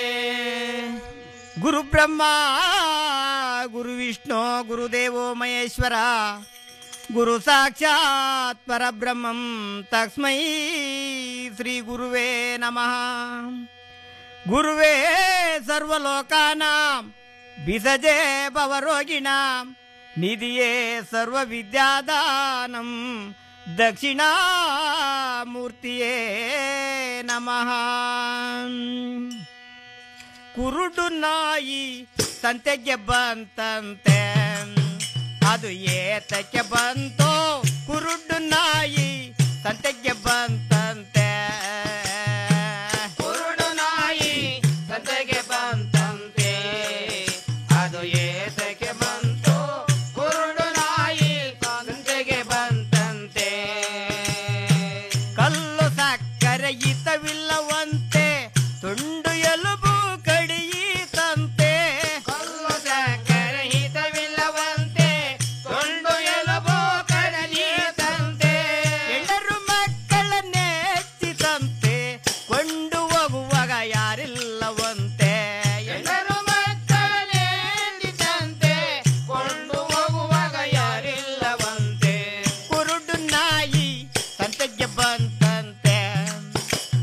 ಗುರು ಬ್ರಹ್ಮ ಗುರು ವಿಷ್ಣು ಗುರುದೇವೋ ಮಹೇಶ್ವರ ಗುರು ಸಾಕ್ಷಾತ್ ಪರಬ್ರಹ್ಮಂ ತಸ್ಮೈ ಶ್ರೀ ಗುರುವೇ ನಮಃ ಗುರುವೇ ಸರ್ವಲೋಕಾನಾಂ ಬಿಸಜೆ ಭವರೋಗಿಣಾಂ ನಿಧಿಯೇ ಸರ್ವವಿದ್ಯಾದಾನಂ ದಕ್ಷಿಣಾಮೂರ್ತಿಯೇ ನಮಃ ಕುರುಡು ನಾಯಿ ಸಂತೆಗೆ ಬಂತಂತೆ ಅದು ಏತಕ್ಕೆ ಬಂತೋ ಕುರುಡು ನಾಯಿ ಸಂತೆಗೆ ಬಂತಂತೆ ಕುರುಡು ನಾಯಿ ಸಂತೆಗೆ ಬಂತಂತೆ ಅದು ಏತಕ್ಕೆ ಬಂತೋ ಕುರುಡು ನಾಯಿ ಸಂತೆಗೆ ಬಂತಂತೆ ಕಲ್ಲು ಸಕ್ಕರೆ ಹಿತವಿಲ್ಲವಂತೆ ತುಂಡು ಎಲುಬು ಕಡಿಯಿತಂತೆ ಕಲ್ಲು ಸಕ್ಕರೆ ಹಿತವಿಲ್ಲವಂತೆ ತುಂಡು ಎಲುಬು ಕಡಿಯಿತಂತೆ ಎಂಡರು ಮಕ್ಕಳನ್ನೇ ಹೆಚ್ಚಿತಂತೆ ಕೊಂಡು ಹೋಗುವಾಗ ಯಾರಿಲ್ಲವಂತೆ ಎಂಡರು ಮಕ್ಕಳನ್ನೇ ಹೆಚ್ಚಿತಂತೆ ಕೊಂಡು ಹೋಗುವಾಗ ಯಾರಿಲ್ಲವಂತೆ ಕುರುಡು ನಾಯಿ ಸಂತೆಗೆ ಬಂತಂತೆ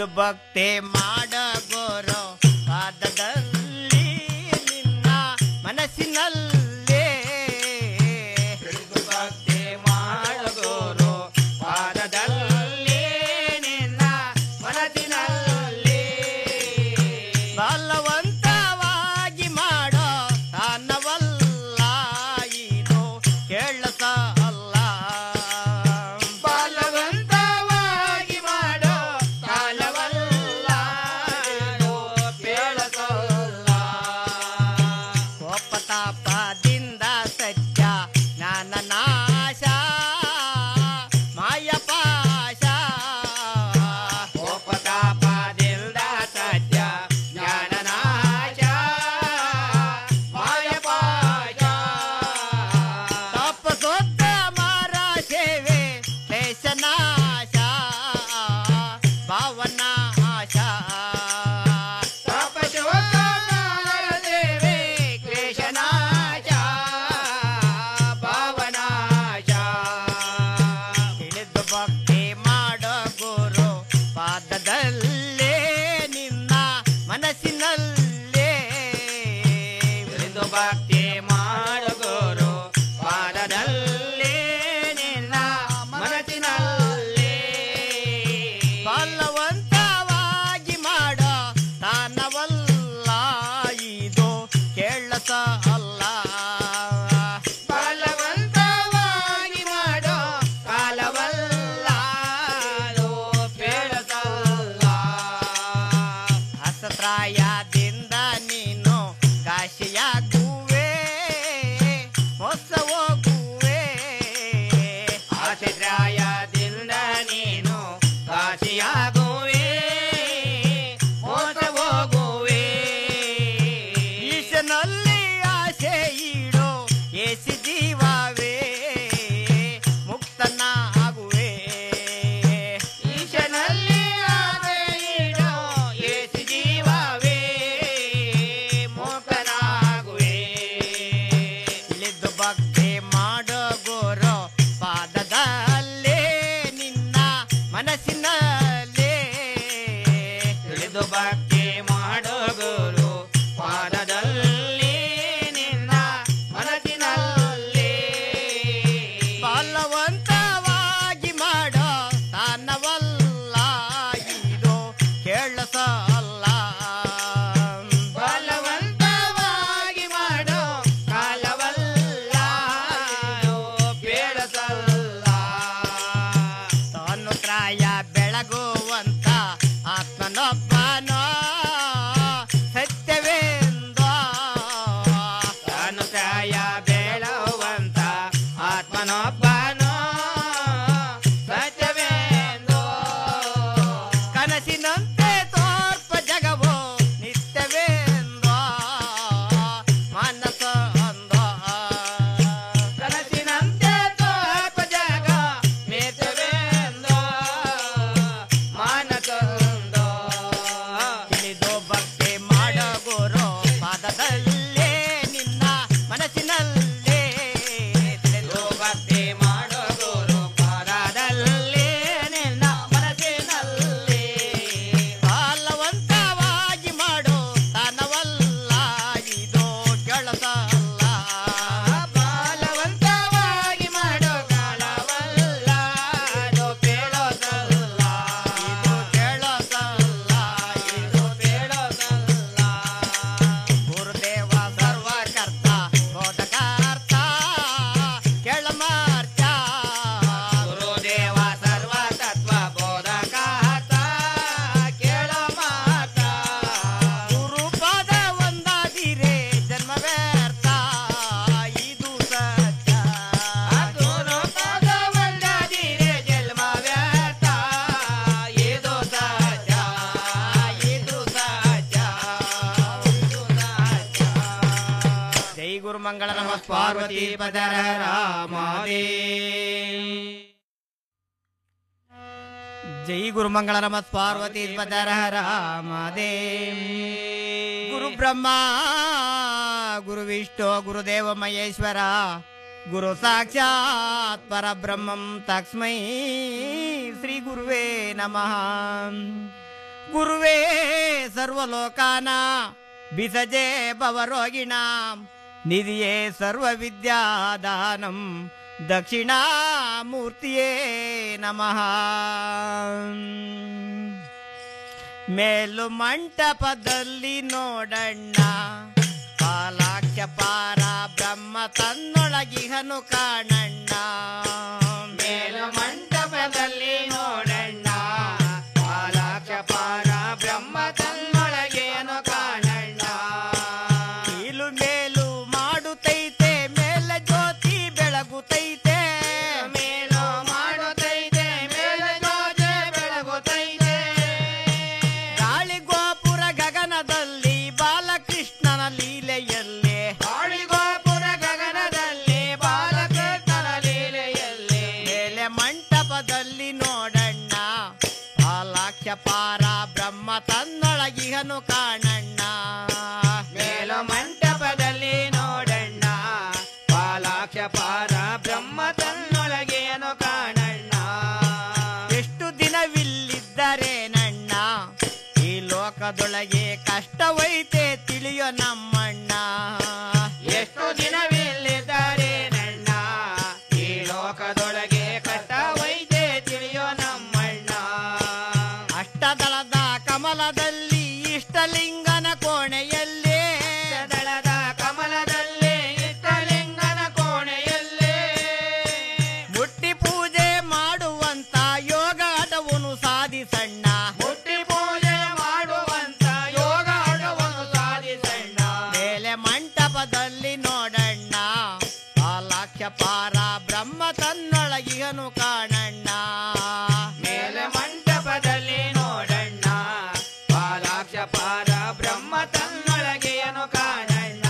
ತಿಳಿದು ಭಕ್ತಿ ಮಾಡ ಗುರು ಪಾದದಲ್ಲಿ ನಿನ್ನ ಮನಸ್ಸಿನಲ್ಲೇ ತಿಳಿದು ಭಕ್ತಿ ಮಾಡ ಗುರು ಪಾದದಲ್ಲಿ ನಿನ್ನ ಮನಸ್ಸಿನಲ್ಲಿ ಬಲವಂತವಾಗಿ ಮಾಡೋ ತಾನವಲ್ಲ ಇದು ಕೇಳಸ ಅಲ್ಲ ಬಲವಂತವಾಗಿ ಮಾಡೋ ತಾನವಲ್ಲ ಇದು ಕೇಳಸಲ್ಲ ಕೋಪತಾಪದಿಂದ ಸತ್ಯ ಜ್ಞಾನ ನಾಶ ಮಾಯ ಪಾಶ ಕೋಪತಾಪದಿಂದ ಸತ್ಯ ಜ್ಞಾನ ನಾಶ ಮಾಯ ಪಾಶ ತಪಸೋತ್ತ ಮಾರ ಸೇವೆ ದೇಶ ನಾಶ ಭಾವನಾಶ ತಪಸೋತ್ತ ಮಾರ ಸೇವೆ ಕ್ಲೇಶ ನಾಶ ಭಾವನಾಶ ತಿಳಿದು ಭಕ್ತಿ ಮಾಡೋ ಗುರು ಪಾದದಲ್ಲೇ ನಿನ್ನ ಮನಸ್ಸಿನಲ್ಲೇ ತಿಳಿದು ಭಕ್ತಿ ಮಾಡೋ ಗುರು ಪಾದದಲ್ಲೇ ನಿನ್ನ ಮನಸ್ಸಿನಲ್ಲೇ ಬಲವಂತವಾಗಿ ಮಾಡೋ ತಾನವಲ್ಲ ಇದು ಕೇಳಸ ಅಲ್ಲ ಬಲವಂತವಾಗಿ ಮಾಡೋ ಕಾಲವಲ್ಲ ಅದು ಕೇಳಸಲ್ಲ ಹಸತ್ರಾಯದಿಂದ ನೀನು ಕಾಶಿಯಾಗುವೆ ಹೊಸ ಹೋಗುವೆ ಹಸತ್ರಾಯದಿಂದ ನೀನು ಕಾಶಿಯಾಗುವೆ ಮೋಸ ಹೋಗುವೆ ಈಶನಲ್ಲಿ ಆಸೆ ಇಡೋ ಏಸಿ ಜೀವವೇ ಮುಕ್ತನ ಆಗುವೆ ಈಶನಲ್ಲಿ ಆಸೆ ಇಡೋ ಏಸಿ ಜೀವವೇ ಮುಕ್ತನಾಗುವೆ ಇಳಿದು ಭಕ್ತಿ ಮಾಡೋ ಗುರು ಪಾದದಲ್ಲೇ ನಿನ್ನ ಮನಸ್ಸಿನಲ್ಲೇ ತಿಳಿದು ಭಕ್ತಿ ಮಾಡೋ ಗುರು ಪಾದದಲ್ಲಿ ನಿನ್ನ ಮನಸ್ಸಿನಲ್ಲಿ ಬಲವಂತವಾಗಿ ಮಾಡೋ ತಾನವಲ್ಲ ಇದು ಕೇಳಸ ಅಲ್ಲ ಬಲವಂತವಾಗಿ ಮಾಡೋ ಕಾಲವಲ್ಲ ಕೇಳಸಲ್ಲ ತಾನು ತ್ರಾಯ ಬೆಳಗುವಂತ ಆತ್ಮನೊಬ್ಬನೋ ಸತ್ಯವೆಂದೋ ತಾನು ತ್ರಾಯ ಬೆಳಗುವಂತ ಆತ್ಮನೊಬ್ಬನೋ ಸತ್ಯವೆಂದೋ ಕನಸಿನಂತೆ ತೋರ್ಪ ಜಗವು ನಿತ್ಯವೆಂದೋ ಮಾನಸ ಅಂದೋ ಕನಸಿನಂತೆ ತೋರ್ಪ ಜಗ ನಿತ್ಯವೆಂದೋ ಮಾನಸಂದೋ ತಿಳಿದು ಭಕ್ತಿ ಮಾಡೋ ಗುರು ಪಾದದಲ್ಲೇ ನಿನ್ನ ಮನಸ್ಸಿನಲ್ಲೇ ತಿಳಿದು ಭಕ್ತಿ ಮಾಡೋ ಗುರು ಪಾದದಲ್ಲೇ ನಿನ್ನ ಮನಸ್ಸಿನಲ್ಲೇ ಬಾಲವಂತವಾಗಿ ಮಾಡೋ ತಾನವಲ್ಲ ಇದು ಕೆಲಸ ಅಲ್ಲ ಬಾಲವಂತವಾಗಿ ಮಾಡೋ ಕಾಲವಲ್ಲ ಇದು ಕೇಳೋದಲ್ಲ ಇದು ಕೇಳೋದಲ್ಲ ಇದು ಕೇಳೋದಲ್ಲ ಗುರುದೇವ ಸರ್ವಕರ್ತ ಬೋಧಕಾರ್ಥ ಕೆಳಮಾರ್ಥ ಗುರುದೇವ ಸರ್ವತತ್ವ ಬೋಧಕಾರ್ಥ ಕೆಳಮಾರ್ಥ ಗುರುಪಾದ ಒಂದಾದಿರೆ ಜನ್ಮ ವ್ಯರ್ಥ ಇದು ಸತ್ಯ ಗುರುಪಾದ ಒಂದಾದಿರೆ ಜನ್ಮ ವ್ಯರ್ಥ ಇದು ಸತ್ಯ ಇದು ಸತ್ಯ ಇದು ಸತ್ಯ ಜೈ ಗುರು ಮಂಗಳ ನಮ ಪಾರ್ವತಿ ಪದರ ರಾಮದೇ ಜೈ ಗುರು ಮಂಗಳ ನಮ ಪಾರ್ವತಿ ಪದರ ರಾಮದೇ ಗುರು ಬ್ರಹ್ಮ ಗುರು ವಿಷ್ಣು ಗುರುದೇವ ಮಹೇಶ್ವರ ಗುರು ಸಾಕ್ಷಾತ್ ಪರಬ್ರಹ್ಮಂ ತಕ್ಸ್ಮೈ ಶ್ರೀ ಗುರುವೇ ನಮಃ ಗುರುವೇ ಸರ್ವಲೋಕಾನ ಬಿಸಜೆ ಭವರೋಗಿಣಾಂ ನಿಧಿಯೇ ಸರ್ವವಿದ್ಯಾದಾನಂ ದಕ್ಷಿಣಾಮೂರ್ತಿಯೇ ನಮಃ ಮೇಲು ಮಂಟಪದಲ್ಲಿ ನೋಡಣ್ಣ ಪಾಲಾಕ್ಷ ಪಾರ ಬ್ರಹ್ಮ ತನ್ನೊಳಗಿಹನು ಕಾಣಣ್ಣ ಮೇಲು ಮಂಟಪದಲ್ಲಿ ನೋಡಣ್ಣ ಪಾಲಾಕ್ಷ ಪಾರ ಬ್ರಹ್ಮ ತನ್ನೊಳಗೇನು ಕಾಣಣ್ಣ ಕೀಲು ಮೇಲು ಮಾಡುತ್ತೈತೆ ಮೇಲ ಜ್ಯೋತಿ ಬೆಳಗುತ್ತೈತೆ ಮೇಲು ಮಾಡುತ್ತೈತೆ ಮೇಲ ಜ್ಯೋತಿ ಬೆಳಗುತ್ತೈತೆ ಗಾಳಿ ಗೋಪುರ ಗಗನದಲ್ಲಿ ಬಾಲಕೃಷ್ಣನ ಲೀಲೆಯಲ್ಲಿ ಗಾಳಿ ಗೋಪುರ ಗಗನದಲ್ಲಿ ಬಾಲಕೃಷ್ಣನ ಲೀಲೆಯಲ್ಲಿ ಮೇಲೆ ಮಂಟಪದಲ್ಲಿ ನೋಡಣ್ಣ ಬಾಲಾಕ್ಷ ಪಾರ ಬ್ರಹ್ಮ ತನ್ನೊಳಗಿಹನು ಕಾಣಣ್ಣ ಮೇಲು ಮಂಟಪದಲ್ಲಿ ನೋಡಣ್ಣ ಬಾಲಾಕ್ಷ ಪಾರ ಬ್ರಹ್ಮ ತನ್ನೊಳಗೇನು ಕಾಣಣ್ಣ ಎಷ್ಟು ದಿನವಿಲ್ಲಿದ್ದರೆ ನನ್ನ ಈ ಲೋಕದೊಳಗೆ ಕಷ್ಟವೈತೆ ತಿಳಿಯೋ ನಮ್ಮಣ್ಣ ಎಷ್ಟು ದಿನವಿಲ್ಲಿದ್ದಾರೆ ನನ್ನ ಈ ಲೋಕದೊಳಗೆ ಕಷ್ಟವೈತೆ ತಿಳಿಯೋ ನಮ್ಮಣ್ಣ ಅಷ್ಟದಳದ ಕಮಲದಲ್ಲಿ ಇಷ್ಟಲಿಂಗನ ಕೋಣೆಯಲ್ಲಿ ದಳದ ಕಮಲದಲ್ಲಿ ಇಷ್ಟಲಿಂಗನ ಕೋಣೆಯಲ್ಲಿ ಮುಟ್ಟಿ ಪೂಜೆ ಮಾಡುವಂತ ಯೋಗ ಅಡವನು ಸಾಧಿಸಣ್ಣ ಮುಟ್ಟಿ ಪೂಜೆ ಮಾಡುವಂತ ಯೋಗ ಅಡವನು ಸಾಧಿಸಣ್ಣ ಮೇಲೆ ಮಂಟಪದಲ್ಲಿ ನೋಡಣ್ಣ ಪಾಲಾಕ್ಷ ಪಾರ ಬ್ರಹ್ಮ ತನ್ನೊಳಗಿಗನು ಕಾಣಣ್ಣ ಮೇಲೆ ಮಂಟಪದಲ್ಲಿ ನೋಡಣ್ಣ ಪಾಲಾಕ್ಷ ಪಾರ ಬ್ರಹ್ಮ ತನ್ನೊಳಗೆಯನು ಕಾಣಣ್ಣ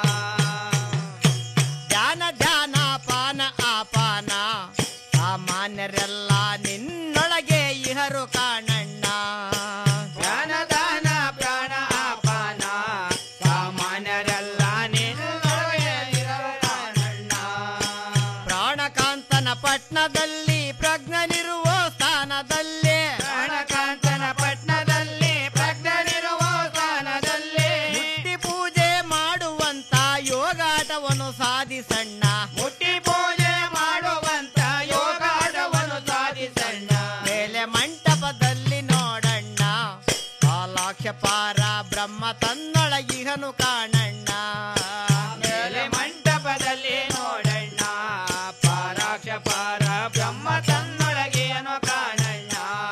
ಧ್ಯಾನ ಧ್ಯಾನ ಪಾನ ಆಪಾನ ಸಾಮಾನ್ಯರೆಲ್ಲ ನಿನ್ನೊಳಗೆ ಇಹರು ಕಾಣಣ್ಣ ಧ್ಯಾನ ದಾನ ಪ್ರಾಣ ಆಪಾನ ಸಾಮಾನ್ಯರೆಲ್ಲ ನಿನ್ನೊಳಗೆ ಇಹರು ಕಾಣಣ್ಣ ಪ್ರಾಣಕಾಂತನ ಪಟ್ನದಲ್ಲಿ ಪ್ರಜ್ಞನಿರುವ ಸ್ಥಾನದಲ್ಲಿ ಪ್ರಾಣಕಾಂತನ ಪಟ್ನದಲ್ಲಿ ಪ್ರಜ್ಞನಿರುವ ಸ್ಥಾನದಲ್ಲಿ ಮುಟ್ಟಿ ಪೂಜೆ ಮಾಡುವಂತ ಯೋಗಾಟವನ್ನು ಸಾಧಿಸಣ್ಣ ಮುಟ್ಟಿ ಪೂಜೆ ಮಾಡುವಂತ ಯೋಗಾಟವನ್ನು ಸಾಧಿಸಣ್ಣ ಮೇಲೆ ಮಂಟಪದಲ್ಲಿ ನೋಡಣ್ಣ ಕಾಲಾಕ್ಷ ಪಾರ ಬ್ರಹ್ಮ ತನ್ನೊಳಗಿಹನು ಕಾಣಣ್ಣ ಮೇಲೆ ಮಂಟಪದಲ್ಲಿ ನೋಡಣ್ಣ ಪಾರಾಕ್ಷ ಪಾರ ಬ್ರಹ್ಮ ತನ್ನೊಳಗೆಯನು ಕಾಣಣ್ಣ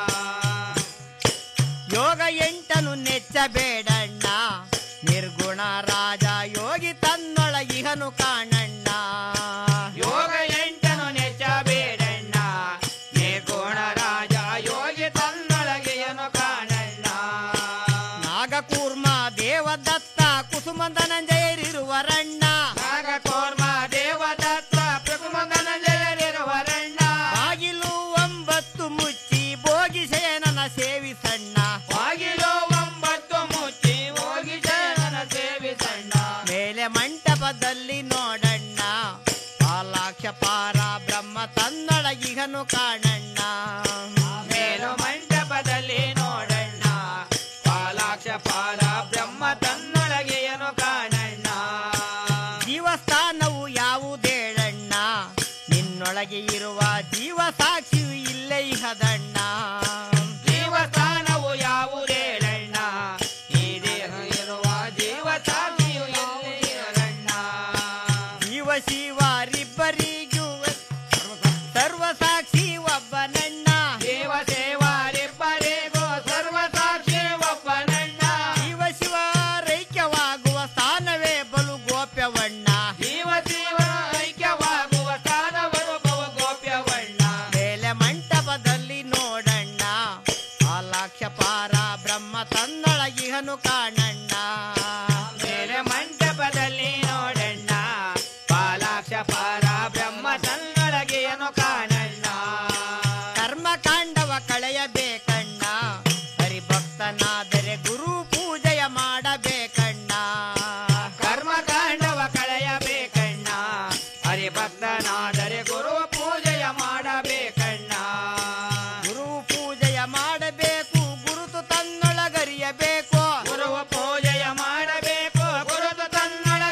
ಯೋಗ ಎಂಟನು ನೆಚ್ಚಬೇಡಣ್ಣ ನಿರ್ಗುಣ ರಾಜ ಯೋಗಿ ತನ್ನೊಳಗಿಹನು ಕಾಣಣ್ಣ ಯೋಗ ಎಂಟನು ನೆಚ್ಚಬೇಡಣ್ಣ ನಿರ್ಗುಣ ರಾಜ ಯೋಗಿ ತನ್ನೊಳಗೆಯನು ಕಾಣಣ್ಣ ನಾಗಕೂರ್ಮ ದೇವದತ್ತ ಕುಸುಮಂದನಂಜಯರಿರುವರಣ್ಣ ನಾಗಕೂರ್ಮ ದೇವದತ್ತ ಕುಸುಮಂದನಂಜಯರಿರುವರಣ್ಣ ಬಾಗಿಲು ಒಂಬತ್ತು ಮುಚ್ಚಿ ಭೋಗಿ ಶಯನನ ಸೇವಿಸಣ್ಣ ಬಾಗಿಲು ಒಂಬತ್ತು ಮುಚ್ಚಿ ಭೋಗಿ ಶಯನನ ಸೇವಿಸಣ್ಣ ಮೇಲೆ ಮಂಟಪದಲ್ಲಿ ನೋಡಣ್ಣ ಪಾಲಾಕ್ಷ ಪಾರ ಬ್ರಹ್ಮ ತನ್ನೊಳಗಿಗನು ಕಾಣಣ್ಣ ಮೇಲು ಮಂಟಪದಲ್ಲಿ ನೋಡಣ್ಣ ಪಾಲಾಕ್ಷ ಪಾರ ಬ್ರಹ್ಮ ತನ್ನೊಳಗೆಯನು ಕಾಣಣ್ಣ ಜೀವಸ್ಥಾನವು ಯಾವುದೇಳಣ್ಣ ನಿನ್ನೊಳಗೆ ಇರುವ ಜೀವ ಸಾಕ್ಷಿಯು ಇಲ್ಲೇ ಇಹದಣ್ಣ ಜೀವಸ್ಥಾನವು ಯಾವುದೇಳಣ್ಣ ಈ ದೇಹ ಇರುವ ಜೀವ ಸಾಕ್ಷಿಯು ಇಲ್ಲೇ ಇಹದಣ್ಣ ಜೀವ ಶಿವರಿಬ್ಬರಿಗೂ ಸರ್ವ ಸಾಕ್ಷಿ ಒಬ್ಬನಣ್ಣ ದೇವ ಸೇವಾರಿಬ್ಬರಿಗೂ ಸರ್ವ ಸಾಕ್ಷಿ ಒಬ್ಬನಣ್ಣ ಜೀವ ಶಿವರೈಕ್ಯವಾಗುವ ಸ್ಥಾನವೇ ಬಲು ಗೋಪ್ಯವಣ್ಣ ಜೀವ ಶಿವ ಐಕ್ಯವಾಗುವ ಸ್ಥಾನವರು ಬಹು ಗೋಪ್ಯವಣ್ಣ ಮೇಲೆ ಮಂಟಪದಲ್ಲಿ ನೋಡಣ್ಣ ಆಲಾಕ್ಷ ಪಾರ ಬ್ರಹ್ಮ ತನ್ನೊಳಗಿಹನು ಕಾಣಣ್ಣ ಮೇಲೆ ಮಂಟಪದಲ್ಲಿ ನೋಡಣ್ಣ ಪಾಲಾಕ್ಷ ಪಾರ ಬ್ರಹ್ಮ ತನ್ನೊಳಗೆಯನು ಕಾಣಣ್ಣ ಕರ್ಮಕಾಂಡವ ಕಳೆಯಬೇಕಣ್ಣ ಹರಿಭಕ್ತನ